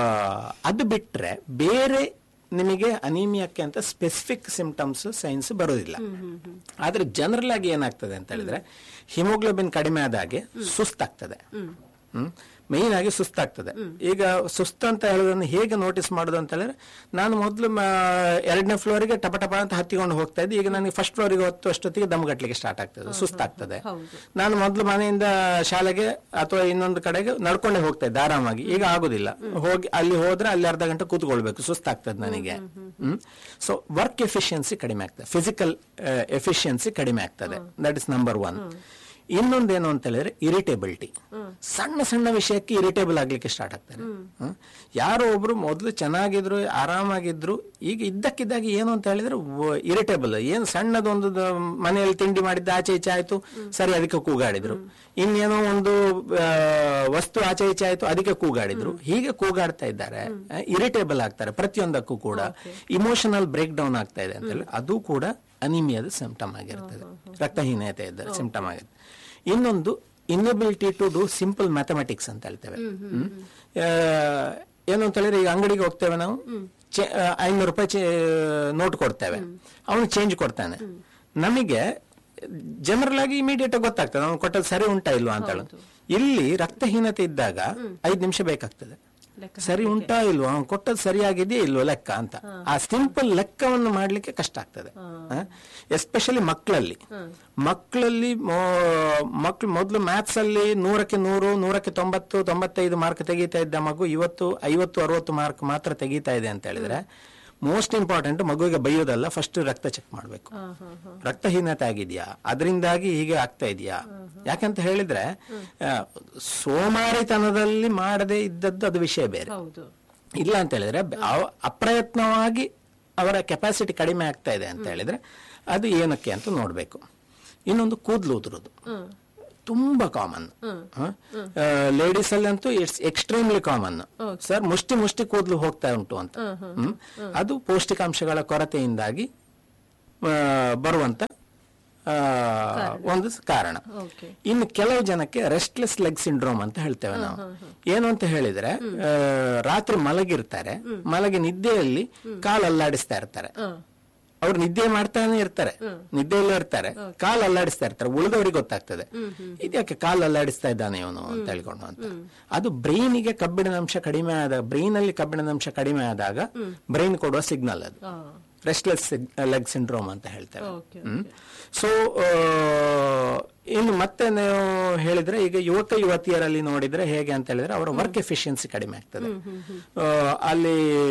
Speaker 2: ಅದು ಬಿಟ್ರೆ ಬೇರೆ ನಿಮಗೆ ಅನೀಮಿಯಾಕ್ಕೆ ಅಂತ ಸ್ಪೆಸಿಫಿಕ್ ಸಿಂಪ್ಟಮ್ಸ್ ಸೈನ್ಸ್ ಬರೋದಿಲ್ಲ ಆದ್ರೆ ಜನರಲ್ ಆಗಿ ಏನಾಗ್ತದೆ ಅಂತ ಹೇಳಿದ್ರೆ ಹಿಮೋಗ್ಲೋಬಿನ್ ಕಡಿಮೆ ಆದಾಗೆ ಸುಸ್ತಾಗ್ತದೆ ಹ್ಮ್ ಮೇನ್ ಆಗಿ ಸುಸ್ತಾಗ್ತದೆ ಈಗ ಸುಸ್ತು ಅಂತ ಹೇಳೋದನ್ನು ಹೇಗೆ ನೋಟಿಸ್ ಮಾಡೋದು ಅಂತ ಹೇಳಿದ್ರೆ ನಾನು ಮೊದಲು ಎರಡನೇ ಫ್ಲೋರಿಗೆ ಟಪ ಟಪ ಅಂತ ಹತ್ತಿಕೊಂಡು ಹೋಗ್ತಾ ಇದ್ದೆ ಈಗ ನನಗೆ ಫಸ್ಟ್ ಫ್ಲೋರಿಗೆ ಹೊತ್ತು ಅಷ್ಟೊತ್ತಿಗೆ ದಮ್ಗಟ್ಲಿಕ್ಕೆ ಸ್ಟಾರ್ಟ್ ಆಗ್ತದೆ ಸುಸ್ತಾಗ್ತದೆ ನಾನು ಮೊದಲು ಮನೆಯಿಂದ ಶಾಲೆಗೆ ಅಥವಾ ಇನ್ನೊಂದು ಕಡೆಗೆ ನಡ್ಕೊಂಡೇ ಹೋಗ್ತಾ ಇದ್ದೆ ಆರಾಮಾಗಿ ಈಗ ಆಗುದಿಲ್ಲ ಹೋಗಿ ಅಲ್ಲಿ ಹೋದ್ರೆ ಅಲ್ಲಿ ಅರ್ಧ ಗಂಟೆ ಕೂತ್ಕೊಳ್ಬೇಕು ಸುಸ್ತಾಗ್ತದೆ ನನಗೆ ಹ್ಮ್ ಸೊ ವರ್ಕ್ ಎಫಿಷಿಯನ್ಸಿ ಕಡಿಮೆ ಆಗ್ತದೆ ಫಿಸಿಕಲ್ ಎಫಿಷಿಯನ್ಸಿ ಕಡಿಮೆ ಆಗ್ತದೆ ದಟ್ ಇಸ್ ನಂಬರ್ ಒನ್ ಇನ್ನೊಂದೇನು ಅಂತ ಹೇಳಿದ್ರೆ ಇರಿಟೇಬಿಲಿಟಿ ಸಣ್ಣ ಸಣ್ಣ ವಿಷಯಕ್ಕೆ ಇರಿಟೇಬಲ್ ಆಗ್ಲಿಕ್ಕೆ ಸ್ಟಾರ್ಟ್ ಆಗ್ತಾರೆ ಹ್ಮ್. ಯಾರೋ ಒಬ್ರು ಮೊದಲು ಚೆನ್ನಾಗಿದ್ರು ಆರಾಮಾಗಿದ್ರು ಈಗ ಇದ್ದಕ್ಕಿದ್ದಾಗ ಏನು ಅಂತ ಹೇಳಿದ್ರೆ ಇರಿಟೇಬಲ್ ಏನು ಸಣ್ಣದೊಂದು ದ- ಮನೆಯಲ್ಲಿ ತಿಂಡಿ ಮಾಡಿದ್ದ ಆಚೆ ಈಚೆ ಆಯ್ತು ಸರಿ ಅದಕ್ಕೆ ಕೂಗಾಡಿದ್ರು ಇನ್ನೇನೋ ಒಂದು ಆ, ವಸ್ತು ಆಚೆ ಈಚೆ ಆಯ್ತು ಅದಕ್ಕೆ ಕೂಗಾಡಿದ್ರು ಹೀಗೆ ಕೂಗಾಡ್ತಾ ಇದ್ದಾರೆ ಇರಿಟೇಬಲ್ ಆಗ್ತಾರೆ ಪ್ರತಿಯೊಂದಕ್ಕೂ ಕೂಡ ಇಮೋಷನಲ್ ಬ್ರೇಕ್ ಡೌನ್ ಆಗ್ತಾ ಇದೆ ಅಂತ ಹೇಳಿ ಅದು ಕೂಡ ಅನಿಮಿಯಾದ ಸಿಂಪ್ಟಮ್ ಆಗಿರ್ತದೆ ರಕ್ತಹೀನತೆ ಇದ್ದ ಸಿಂಪ್ಟಮ್ ಆಗಿರ್ತದೆ ಇನ್ನೊಂದು inability to do simple mathematics ಅಂತ ಹೇಳ್ತೇವೆ ಹ್ಮ್. ಆ, ಏನು ಅಂತ ಹೇಳಿದ್ರೆ ಈಗ ಅಂಗಡಿಗೆ ಹೋಗ್ತೇವೆ ನಾವು ಚೆ- ಆ, ಐನೂರು ರೂಪಾಯಿ ನೋಟ್ ಕೊಡ್ತೇವೆ ಅವನು ಚೇಂಜ್ ಕೊಡ್ತಾನೆ ನಮಗೆ ಜನರಲ್ ಆಗಿ ಇಮಿಡಿಯೇಟ್ ಗೊತ್ತಾಗ್ತದೆ ಅವನು ಕೊಟ್ಟದ್ದು ಸರಿ ಉಂಟಾ ಇಲ್ವಾ ಅಂತ ಹೇಳಿ ಇಲ್ಲಿ ರಕ್ತಹೀನತೆ ಇದ್ದಾಗ ಐದು ನಿಮಿಷ ಬೇಕಾಗ್ತದೆ
Speaker 1: ಲೆಕ್ಕ
Speaker 2: ಸರಿ ಉಂಟಾ ಇಲ್ವಾ ಅವ್ನು ಕೊಟ್ಟದ್ದು ಸರಿಯಾಗಿದೆಯಾ ಇಲ್ವೋ ಲೆಕ್ಕ ಅಂತ ಆ ಸಿಂಪಲ್ ಲೆಕ್ಕವನ್ನು ಮಾಡ್ಲಿಕ್ಕೆ ಕಷ್ಟ ಆಗ್ತದೆ ಎಸ್ಪೆಷಲಿ ಮಕ್ಕಳಲ್ಲಿ ಮಕ್ಕಳಲ್ಲಿ ಮಕ್ಕಳು ಮೊದಲು ಮ್ಯಾಥ್ಸ್ ಅಲ್ಲಿ ನೂರಕ್ಕೆ ನೂರು ನೂರಕ್ಕೆ ತೊಂಬತ್ತು ತೊಂಬತ್ತೈದು ಮಾರ್ಕ್ ತೆಗಿತಾ ಇದ್ದ ಮಗು ಇವತ್ತು ಐವತ್ತು ಅರವತ್ತು ಮಾರ್ಕ್ ಮಾತ್ರ ತೆಗಿತಾ ಇದೆ ಅಂತ ಹೇಳಿದ್ರೆ ಮೋಸ್ಟ್ ಇಂಪಾರ್ಟೆಂಟ್ ಮಗುವಿಗೆ ಬೈಯೋದಲ್ಲ ಫಸ್ಟ್ ರಕ್ತ ಚೆಕ್ ಮಾಡಬೇಕು ರಕ್ತಹೀನತೆ ಆಗಿದೆಯಾ ಅದರಿಂದಾಗಿ ಹೀಗೆ ಆಗ್ತಾ ಇದೆಯಾ ಯಾಕಂತ ಹೇಳಿದ್ರೆ ಆ, ಸೋಮಾರಿತನದಲ್ಲಿ ಮಾಡದೇ ಇದ್ದದ್ದು ಅದು ವಿಷಯ ಬೇರೆ
Speaker 1: ಹೌದು
Speaker 2: ಇಲ್ಲ ಅಂತ ಹೇಳಿದ್ರೆ ಬ- ಅವ- ಅಪ್ರಯತ್ನವಾಗಿ ಅವರ ಕೆಪಾಸಿಟಿ ಕಡಿಮೆ ಆಗ್ತಾ ಇದೆ ಅಂತ ಹೇಳಿದ್ರೆ ಅದು ಏನಕ್ಕೆ ಅಂತ ನೋಡ್ಬೇಕು ಇನ್ನೊಂದು ಕೂದಲು ಉದುರೋದು ತುಂಬಾ ಕಾಮನ್ ಲೇಡೀಸ್ ಅಲ್ಲಂತೂ ಇಟ್ಸ್ ಎಕ್ಸ್ಟ್ರೀಮ್ಲಿ ಕಾಮನ್ ಸರ್ ಮುಷ್ಟಿ ಮುಷ್ಟಿ ಕೂದಲು ಹೋಗ್ತಾ ಉಂಟು ಅಂತ ಹ್ಮ್. ಅದು ಪೌಷ್ಟಿಕಾಂಶಗಳ ಕೊರತೆಯಿಂದಾಗಿ ಆ, ಬರುವಂತ ಆ, ಒಂದು ಕಾರಣ
Speaker 1: ಓಕೆ
Speaker 2: ಇನ್ನು ಕೆಲವು ಜನಕ್ಕೆ ರೆಸ್ಟ್ಲೆಸ್ ಲೆಗ್ ಸಿಂಡ್ರೋಮ್ ಅಂತ ಹೇಳ್ತೇವೆ ನಾವು ಏನು ಅಂತ ಹೇಳಿದ್ರೆ ಆ, ರಾತ್ರಿ ಮಲಗಿರ್ತಾರೆ ಮಲಗಿ ನಿದ್ದೆಯಲ್ಲಿ ಕಾಲು ಅಲ್ಲಾಡಿಸ್ತಾ ಇರ್ತಾರೆ ಅವ್ರು ನಿದ್ದೆ ಮಾಡ್ತಾನೆ ಇರ್ತಾರೆ ನಿದ್ದೆಯಲ್ಲೇ ಇರ್ತಾರೆ ಕಾಲು ಅಲ್ಲಾಡಿಸ್ತಾ ಇರ್ತಾರೆ ಉಳಿದವರಿಗೆ ಗೊತ್ತಾಗ್ತದೆ ಇದ್ಯಾಕೆ ಕಾಲು ಅಲ್ಲಾಡಿಸ್ತಾ ಇದ್ದಾನೆ ಇವನು ಅಂತ ಹೇಳ್ಕೊಂಡು ಅಂತ ಅದು ಬ್ರೈನಿಗೆ ಕಬ್ಬಿಣದ ಅಂಶ ಕಡಿಮೆ ಆದಾಗ ಬ್ರೈನ್ ಅಲ್ಲಿ ಕಬ್ಬಿಣದ ಅಂಶ ಕಡಿಮೆ ಆದಾಗ ಬ್ರೈನ್ ಕೊಡುವ ಸಿಗ್ನಲ್ ಅದು ರೆಸ್ಟ್ಲೆಸ್ ಲೆಗ್ ಸಿಂಡ್ರೋಮ್ ಅಂತ ಹೇಳ್ತೇವೆ
Speaker 1: ಓಕೆ
Speaker 2: ಸೊ ಇನ್ನು ಮತ್ತೆ ನೀವು ಹೇಳಿದ್ರೆ ಈಗ ಯುವಕ ಯುವತಿಯರಲ್ಲಿ ನೋಡಿದ್ರೆ ಹೇಗೆ ಅಂತ ಹೇಳಿದ್ರೆ ಅವರ ವರ್ಕ್ ಎಫಿಷಿಯನ್ಸಿ ಕಡಿಮೆ ಆಗ್ತದೆ ಆ, ಅಲ್ಲಿ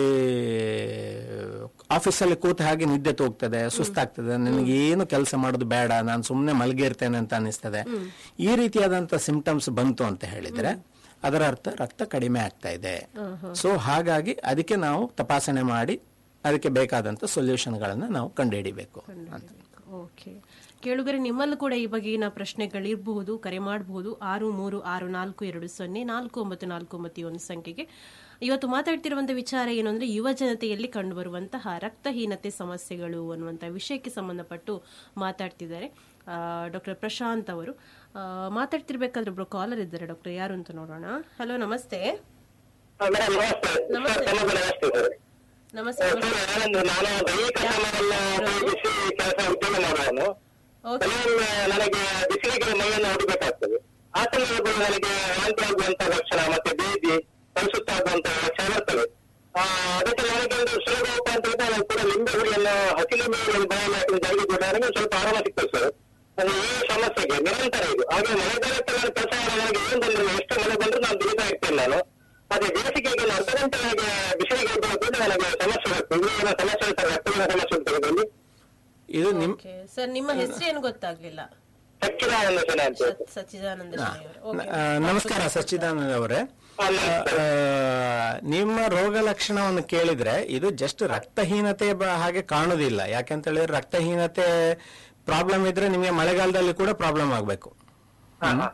Speaker 2: ಆಫೀಸಲ್ಲಿ ಕೂತ ಹಾಗೆ ನಿದ್ದೆ ತೋಗ್ತದೆ ಸುಸ್ತಾಗ್ತದೆ ನನಗೆ ಏನು ಕೆಲಸ ಮಾಡೋದು ಬೇಡ ನಾನು ಸುಮ್ಮನೆ ಮಲಗಿರ್ತೇನೆ ಅಂತ ಅನಿಸ್ತದೆ ಈ ರೀತಿಯಾದಂತ ಸಿಂಪ್ಟಮ್ಸ್ ಬಂತು ಅಂತ ಹೇಳಿದ್ರೆ ಅದರ ಅರ್ಥ ರಕ್ತ ಕಡಿಮೆ ಆಗ್ತಾ ಇದೆ ಸೊ ಹಾಗಾಗಿ ಅದಕ್ಕೆ ನಾವು ತಪಾಸಣೆ ಮಾಡಿ ಅದಕ್ಕೆ ಬೇಕಾದಂತ ಸೊಲ್ಯೂಷನ್ಗಳನ್ನ ನಾವು ಕಂಡುಹಿಡಿಬೇಕು ಅಂತ
Speaker 1: ಓಕೆ ಕೇಳುಗರೆ ನಿಮ್ಮಲ್ಲೂ ಕೂಡ ಈ ಬಗೆಗಿನ ಪ್ರಶ್ನೆಗಳಿರಬಹುದು ಕರೆ ಮಾಡಬಹುದು ಆರು ಮೂರು ಆರು ನಾಲ್ಕು ಎರಡು ಸೊನ್ನೆ ನಾಲ್ಕು ಒಂಬತ್ತು ನಾಲ್ಕು ಒಂಬತ್ತು ಈ ಒಂದು ಸಂಖ್ಯೆಗೆ ಇವತ್ತು ಮಾತಾಡ್ತಿರುವಂತ ವಿಚಾರ ಏನು ಅಂದ್ರೆ ಯುವ ಜನತೆಯಲ್ಲಿ ಕಂಡುಬರುವಂತಹ ರಕ್ತಹೀನತೆ ಸಮಸ್ಯೆಗಳು ಅನ್ನುವಂತ ವಿಷಯಕ್ಕೆ ಸಂಬಂಧಪಟ್ಟು ಮಾತಾಡ್ತಿದ್ದಾರೆ ಡಾಕ್ಟರ್ ಪ್ರಶಾಂತ್ ಅವರು ಆ, ಮಾತಾಡ್ತಿರ್ಬೇಕಾದ್ರೆ ಒಬ್ರು ಕಾಲರ್ ಇದ್ದಾರೆ ಡಾಕ್ಟರ್ ಯಾರು ಅಂತ ನೋಡೋಣ ಹಲೋ ನಮಸ್ತೆ
Speaker 3: ಮೇಡಮ್ ನಮಸ್ತೆ
Speaker 1: ನಮಸ್ತೆ.
Speaker 3: ಸರ್, ನಮಸ್ತೆ ನಮಸ್ತೆ ಸರ್
Speaker 1: ನಮಸ್ತೆ
Speaker 3: ಸರ್, ನಾನೊಂದು ನಾನು ದೈಹಿಕ ಶ್ರಮವನ್ನ ಉಪಯೋಗಿಸಿ ಕೆಲಸ ಉದ್ಯೋಗ ಮಾಡುವನು
Speaker 1: ಓಕೆ
Speaker 3: ಕೆಲವೊಮ್ಮೆ ನನಗೆ ಬಿಸಿಲಿಗೆ ಮೈಯನ್ನು ಹೊಡಿಬೇಕಾಗ್ತದೆ ಆ ಸಂದರ್ಭದಲ್ಲಿ ನನಗೆ ವಾಂತಿ ಆಗುವಂತ ಲಕ್ಷಣ ಮತ್ತೆ ಬೇದಿ ಪರಿಸುತ್ತಾಗುವಂತ ಲಕ್ಷಣ ಬರ್ತದೆ ಆ, ಅದಕ್ಕೆ ನನಗೆ ಒಂದು ಸುಲಭ ಉಪಾಯ ಅಂತ ಹೇಳಿದ್ರೆ ನಾನು ಕೂಡ ಲಿಂಬೆ ಹುಳಿಯನ್ನು ಹಸಿ ಲಿಂಬೆ ಹುಳಿಯನ್ನು ಬಾಯಲ್ಲಿ ಹಾಕಿ ಜಾರಿಗೆ ಕೊಟ್ಟರೆ ನನಗೆ ಸ್ವಲ್ಪ ಆರಾಮ ಸಿಗ್ತದೆ ಸರ್ ಅದು ಈ ಸಮಸ್ಯೆಗೆ ನಿರಂತರ ಇದು ಹಾಗೆ ಮಳೆಗಾಲಕ್ಕೆ ನಾನು ಕೆಲಸ ಮಾಡುವಾಗ ನನಗೆ ಏನು ಬಂದ್ರೆ ಎಷ್ಟು ಮಳೆ ಬಂದ್ರೆ ನಾನು ದುಡಿತಾ ಇರ್ತೇನೆ ನಾನು ಅದೇ ಬೇಸಿಗೆಗೆ ನಾನು ಅರ್ಧ ಗಂಟೆ ನನಗೆ ಬಿಸಿಲಿಗೆ ಇದ್ದದ್ದು ನನಗೆ ಸಮಸ್ಯೆ ಬರ್ತದೆ ಇದು ಏನೋ ಸಮಸ್ಯೆ ಇರ್ತಾರೆ ರಕ್ತದ ಸಮಸ್ಯೆ ಉಂಟು ಇದರಲ್ಲಿ
Speaker 2: ಇದು ನಿಮ್
Speaker 1: ಓಕೆ ಸರ್ ನಿಮ್ಮ ಹೆಸರು ಏನು ಗೊತ್ತಾಗ್ಲಿಲ್ಲ
Speaker 3: ಸಚ್ಚಿದಾನಂದ ಸೇನೆ ಅಂತ ಹೇಳಿ.
Speaker 1: ಸತ್- ಸಚ್ಚಿದಾನಂದ ಶೆಣೈ ಅವರು. ಓಕೆ.
Speaker 2: ಆ, ನಮಸ್ಕಾರ ಸಚ್ಚಿದಾನಂದ ಅವರೇ
Speaker 3: ಆ, ನಮಸ್ತೆ.
Speaker 2: ಆ, ನಿಮ್ಮ ರೋಗ ಲಕ್ಷಣವನ್ನು ಕೇಳಿದ್ರೆ ಇದು ಜಸ್ಟ್ ರಕ್ತಹೀನತೆ ಬ- ಹಾಗೆ ಕಾಣುದಿಲ್ಲ ಯಾಕೆಂತ ಹೇಳಿದ್ರೆ ರಕ್ತಹೀನತೆ ಪ್ರಾಬ್ಲಮ್ ಇದ್ರೆ ನಿಮಗೆ ಮಳೆಗಾಲದಲ್ಲಿ ಕೂಡ ಪ್ರಾಬ್ಲಮ್ ಆಗಬೇಕು
Speaker 3: ಹಾ, ಹಾ.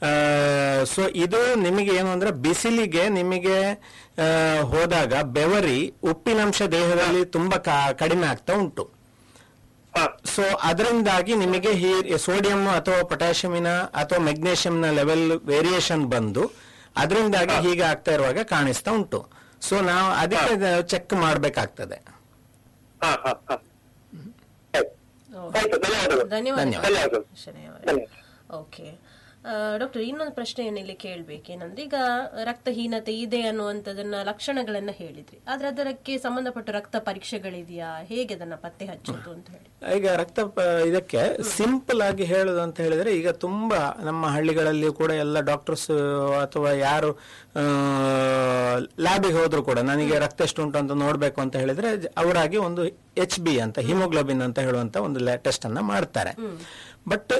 Speaker 2: ಸೊ ಇದು ನಿಮಗೆ ಏನು ಅಂದ್ರೆ ಬಿಸಿಲಿಗೆ ನಿಮಗೆ ಆ, ಹೋದಾಗ ಬೆವರಿ ಉಪ್ಪಿನಂಶ ದೇಹದಲ್ಲಿ ತುಂಬಾ ಕ- ಕಡಿಮೆ ಆಗ್ತಾ ಉಂಟು
Speaker 3: ಹಾ.
Speaker 2: ಸೊ ಅದರಿಂದಾಗಿ ನಿಮಗೆ ಈ ಸೋಡಿಯಂ ಅಥವಾ ಪೊಟ್ಯಾಷಿಯಮಿನ ಅಥವಾ ಮೆಗ್ನೇಷಿಯಂನ ಲೆವೆಲ್ ವೇರಿಯೇಷನ್ ಬಂದು ಅದರಿಂದಾಗಿ ಹೀಗೆ ಆಗ್ತಾ ಇರುವಾಗ ಕಾಣಿಸ್ತಾ ಉಂಟು ಸೊ ನಾವು ಅದಕ್ಕೆ ಚೆಕ್ ಮಾಡಬೇಕಾಗ್ತದೆ
Speaker 3: ಹಾ, ಹಾ, ಹಾ. ಆಯ್ತು. ಆಯ್ತು, ಧನ್ಯವಾದಗಳು
Speaker 1: ಧನ್ಯವಾದಗಳು
Speaker 3: ಧನ್ಯವಾದಗಳು
Speaker 1: ಶೆಣೈ ಅವರೇ.
Speaker 3: ಧನ್ಯವಾದ
Speaker 1: ಓಕೆ ಆ, ಡಾಕ್ಟರ್ ಇನ್ನೊಂದು ಪ್ರಶ್ನೆಯನ್ನು ಇಲ್ಲಿ ಕೇಳಬೇಕೇನಂದ್ರೆ ಈಗ ರಕ್ತಹೀನತೆ ಇದೆ ಅನ್ನುವಂಥದನ್ನ ಲಕ್ಷಣಗಳನ್ನ ಹೇಳಿದ್ರಿ ಆದ್ರೆ ಅದಕ್ಕೆ ಸಂಬಂಧಪಟ್ಟ ರಕ್ತ ಪರೀಕ್ಷೆಗಳಿದೆಯಾ ಹೇಗೆ ಅದನ್ನ ಪತ್ತೆ ಹಚ್ಚೋದು ಅಂತ ಹೇಳಿ
Speaker 2: ಈಗ ರಕ್ತ ಪ- ಇದಕ್ಕೆ ಸಿಂಪಲ್ ಆಗಿ ಹೇಳುದು ಅಂತ ಹೇಳಿದ್ರೆ ಈಗ ತುಂಬಾ ನಮ್ಮ ಹಳ್ಳಿಗಳಲ್ಲಿ ಕೂಡ ಎಲ್ಲ ಡಾಕ್ಟರ್ಸ್ ಅಥವಾ ಯಾರು ಲ್ಯಾಬಿಗೆ ಹೋದ್ರು ಕೂಡ ನನಗೆ ರಕ್ತ ಎಷ್ಟು ಉಂಟು ಅಂತ ನೋಡ್ಬೇಕು ಅಂತ ಹೇಳಿದ್ರೆ ಜ- ಅವರಾಗಿ ಒಂದು ಎಚ್ ಬಿ ಅಂತ ಹಿಮೋಗ್ಲೋಬಿನ್ ಅಂತ ಹೇಳುವಂತ ಒಂದು ಟೆಸ್ಟ್ ಅನ್ನ ಮಾಡ್ತಾರೆ ಬಟ್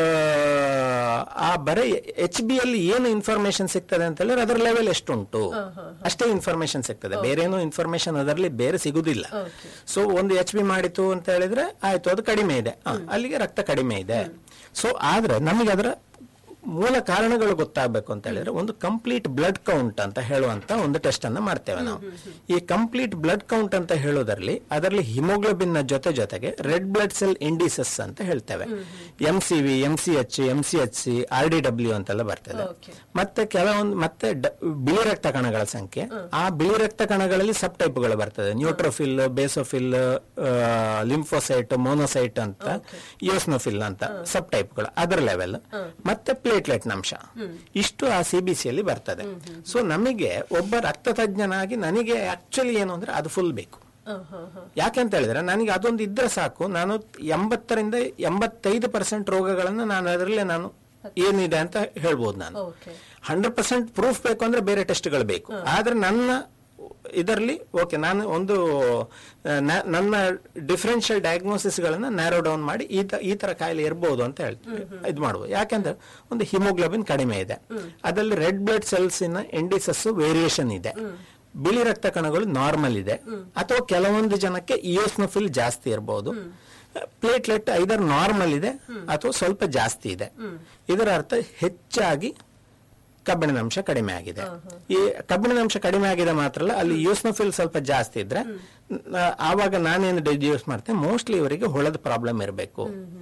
Speaker 2: ಆ ಬರೀ ಎಚ್ ಬಿ ಅಲ್ಲಿ ಏನು ಇನ್ಫಾರ್ಮೇಶನ್ ಸಿಗ್ತದೆ ಅಂತ ಹೇಳಿದ್ರೆ ಅದರ ಲೆವೆಲ್ ಎಷ್ಟುಂಟು ಅಷ್ಟೇ ಇನ್ಫಾರ್ಮೇಶನ್ ಸಿಗ್ತದೆ ಬೇರೆ ಏನು ಇನ್ಫಾರ್ಮೇಶನ್ ಅದರಲ್ಲಿ ಬೇರೆ ಸಿಗುದಿಲ್ಲ ಸೊ ಒಂದು ಎಚ್ ಬಿ ಮಾಡಿತು ಅಂತ ಹೇಳಿದ್ರೆ ಆಯ್ತು ಅದು ಕಡಿಮೆ ಇದೆ ಆ, ಅಲ್ಲಿಗೆ ರಕ್ತ ಕಡಿಮೆ ಇದೆ ಸೊ ಆದ್ರೆ ನಮಗೆ ಅದರ ಮೂಲ ಕಾರಣಗಳು ಗೊತ್ತಾಗಬೇಕು ಅಂತ ಹೇಳಿದ್ರೆ ಒಂದು ಕಂಪ್ಲೀಟ್ ಬ್ಲಡ್ ಕೌಂಟ್ ಅಂತ ಹೇಳುವಂತ ಒಂದು ಟೆಸ್ಟ್ ಅನ್ನ ಮಾಡ್ತೇವೆ ನಾವು ಈ ಕಂಪ್ಲೀಟ್ ಬ್ಲಡ್ ಕೌಂಟ್ ಅಂತ ಹೇಳೋದ್ರಲ್ಲಿ ಅದರಲ್ಲಿ ಹಿಮೋಗ್ಲೋಬಿನ್ ನ ಜೊತೆ ಜೊತೆಗೆ ರೆಡ್ ಬ್ಲಡ್ ಸೆಲ್ ಇಂಡಿಸಸ್ ಅಂತ ಹೇಳ್ತೇವೆ M C V M C H M C H C R D W ಅಂತೆಲ್ಲ ಬರ್ತದೆ
Speaker 1: Okay.
Speaker 2: ಮತ್ತೆ ಕೆಲವೊಂದು ಮತ್ತೆ ಡ- ಬಿಳಿ ರಕ್ತ ಕಣಗಳ ಸಂಖ್ಯೆ ಆ ಬಿಳಿ ರಕ್ತ ಕಣಗಳಲ್ಲಿ ಸಬ್ ಟೈಪ್ಗಳು ಬರ್ತದೆ ನ್ಯೂಟ್ರೋಫಿಲ್ ಬೇಸೋಫಿಲ್ ಲಿಂಫೋಸೈಟ್ ಮೋನೋಸೈಟ್ ಅಂತ ಯೋಸ್ನೋಫಿಲ್ ಅಂತ ಸಬ್ ಟೈಪ್ಗಳು ಅದರ ಲೆವೆಲ್ ಮತ್ತೆ ಪ್ಲೇಟ್ಲೆಟ್ ಅಂಶ ಇಷ್ಟು ಆ ಸಿ ಬಿ ಅಲ್ಲಿ ಬರ್ತದೆ ಸೊ ನಮಗೆ ಒಬ್ಬ ರಕ್ತ ತಜ್ಞನಾಗಿ ನನಗೆ ಆಕ್ಚುಲಿ ಏನು ಅಂದ್ರೆ ಅದು ಫುಲ್ ಬೇಕು
Speaker 1: ಹ, ಹ, ಹ.
Speaker 2: ಯಾಕೆಂತ ಹೇಳಿದ್ರೆ ನನಗೆ ಅದೊಂದು ಇದ್ರೆ ಸಾಕು ನಾನು ಎಂಬತ್ತರಿಂದ ಎಂಬತ್ತೈದು ಪರ್ಸೆಂಟ್ ರೋಗಗಳನ್ನು ನಾನು ಅದರಲ್ಲೇ ನಾನು ಏನಿದೆ ಅಂತ ಹೇಳ್ಬೋದು ನಾನು
Speaker 1: ಓಕೆ
Speaker 2: ಹಂಡ್ರೆಡ್ ಪರ್ಸೆಂಟ್ ಪ್ರೂಫ್ ಬೇಕು ಅಂದ್ರೆ ಬೇರೆ ಟೆಸ್ಟ್ಗಳು ಬೇಕು ಆದ್ರೆ ನನ್ನ ಇದರಲ್ಲಿ ಓಕೆ ನಾನು ಒಂದು ಆ, ನ- ನನ್ನ ಡಿಫರೆನ್ಷಿಯಲ್ ಡಯಾಗ್ನೋಸಿಸ್ ಗಳನ್ನ ನ್ಯಾರೋ ಡೌನ್ ಮಾಡಿ ಈ ತ- ಈ ತರ ಕಾಯಿಲೆ ಇರಬಹುದು ಅಂತ ಹೇಳ್ತೀವಿ ಇದು ಮಾಡ್ಬೋದು ಯಾಕೆಂದ್ರೆ ಒಂದು ಹಿಮೋಗ್ಲೋಬಿನ್ ಕಡಿಮೆ ಇದೆ ಅದರಲ್ಲಿ ರೆಡ್ ಬ್ಲಡ್ ಸೆಲ್ಸ್ ಇನ ಎಂಡಿಸಸ್ ವೇರಿಯೇಷನ್ ಇದೆ ಬಿಳಿ ರಕ್ತ ಕಣಗಳು ನಾರ್ಮಲ್ ಇದೆ ಅಥವಾ ಕೆಲವೊಂದು ಜನಕ್ಕೆ ಇಯೋಸ್ನೋಫಿಲ್ ಜಾಸ್ತಿ ಇರಬಹುದು ಪ್ಲೇಟ್ಲೆಟ್ ಐದರ್ ನಾರ್ಮಲ್ ಇದೆ ಅಥವಾ ಸ್ವಲ್ಪ ಜಾಸ್ತಿ ಇದೆ ಇದರ ಅರ್ಥ ಹೆಚ್ಚಾಗಿ ಕಬ್ಬಿಣದ ಅಂಶ ಕಡಿಮೆ ಆಗಿದೆ ಈ ಕಬ್ಬಿಣದ ಅಂಶ ಕಡಿಮೆ ಆಗಿದೆ ಮಾತ್ರ ಅಲ್ಲ ಅಲ್ಲಿ ಯೂಸ್ನೋಫಿಲ್ ಸ್ವಲ್ಪ ಜಾಸ್ತಿ ಇದ್ರೆ ನ- ಆವಾಗ ನಾನೇನು ಯೂಸ್ ಮಾಡ್ತೇನೆ ಮೋಸ್ಟ್ಲಿ ಇವರಿಗೆ ಹೊಳದ ಪ್ರಾಬ್ಲಮ್ ಇರಬೇಕು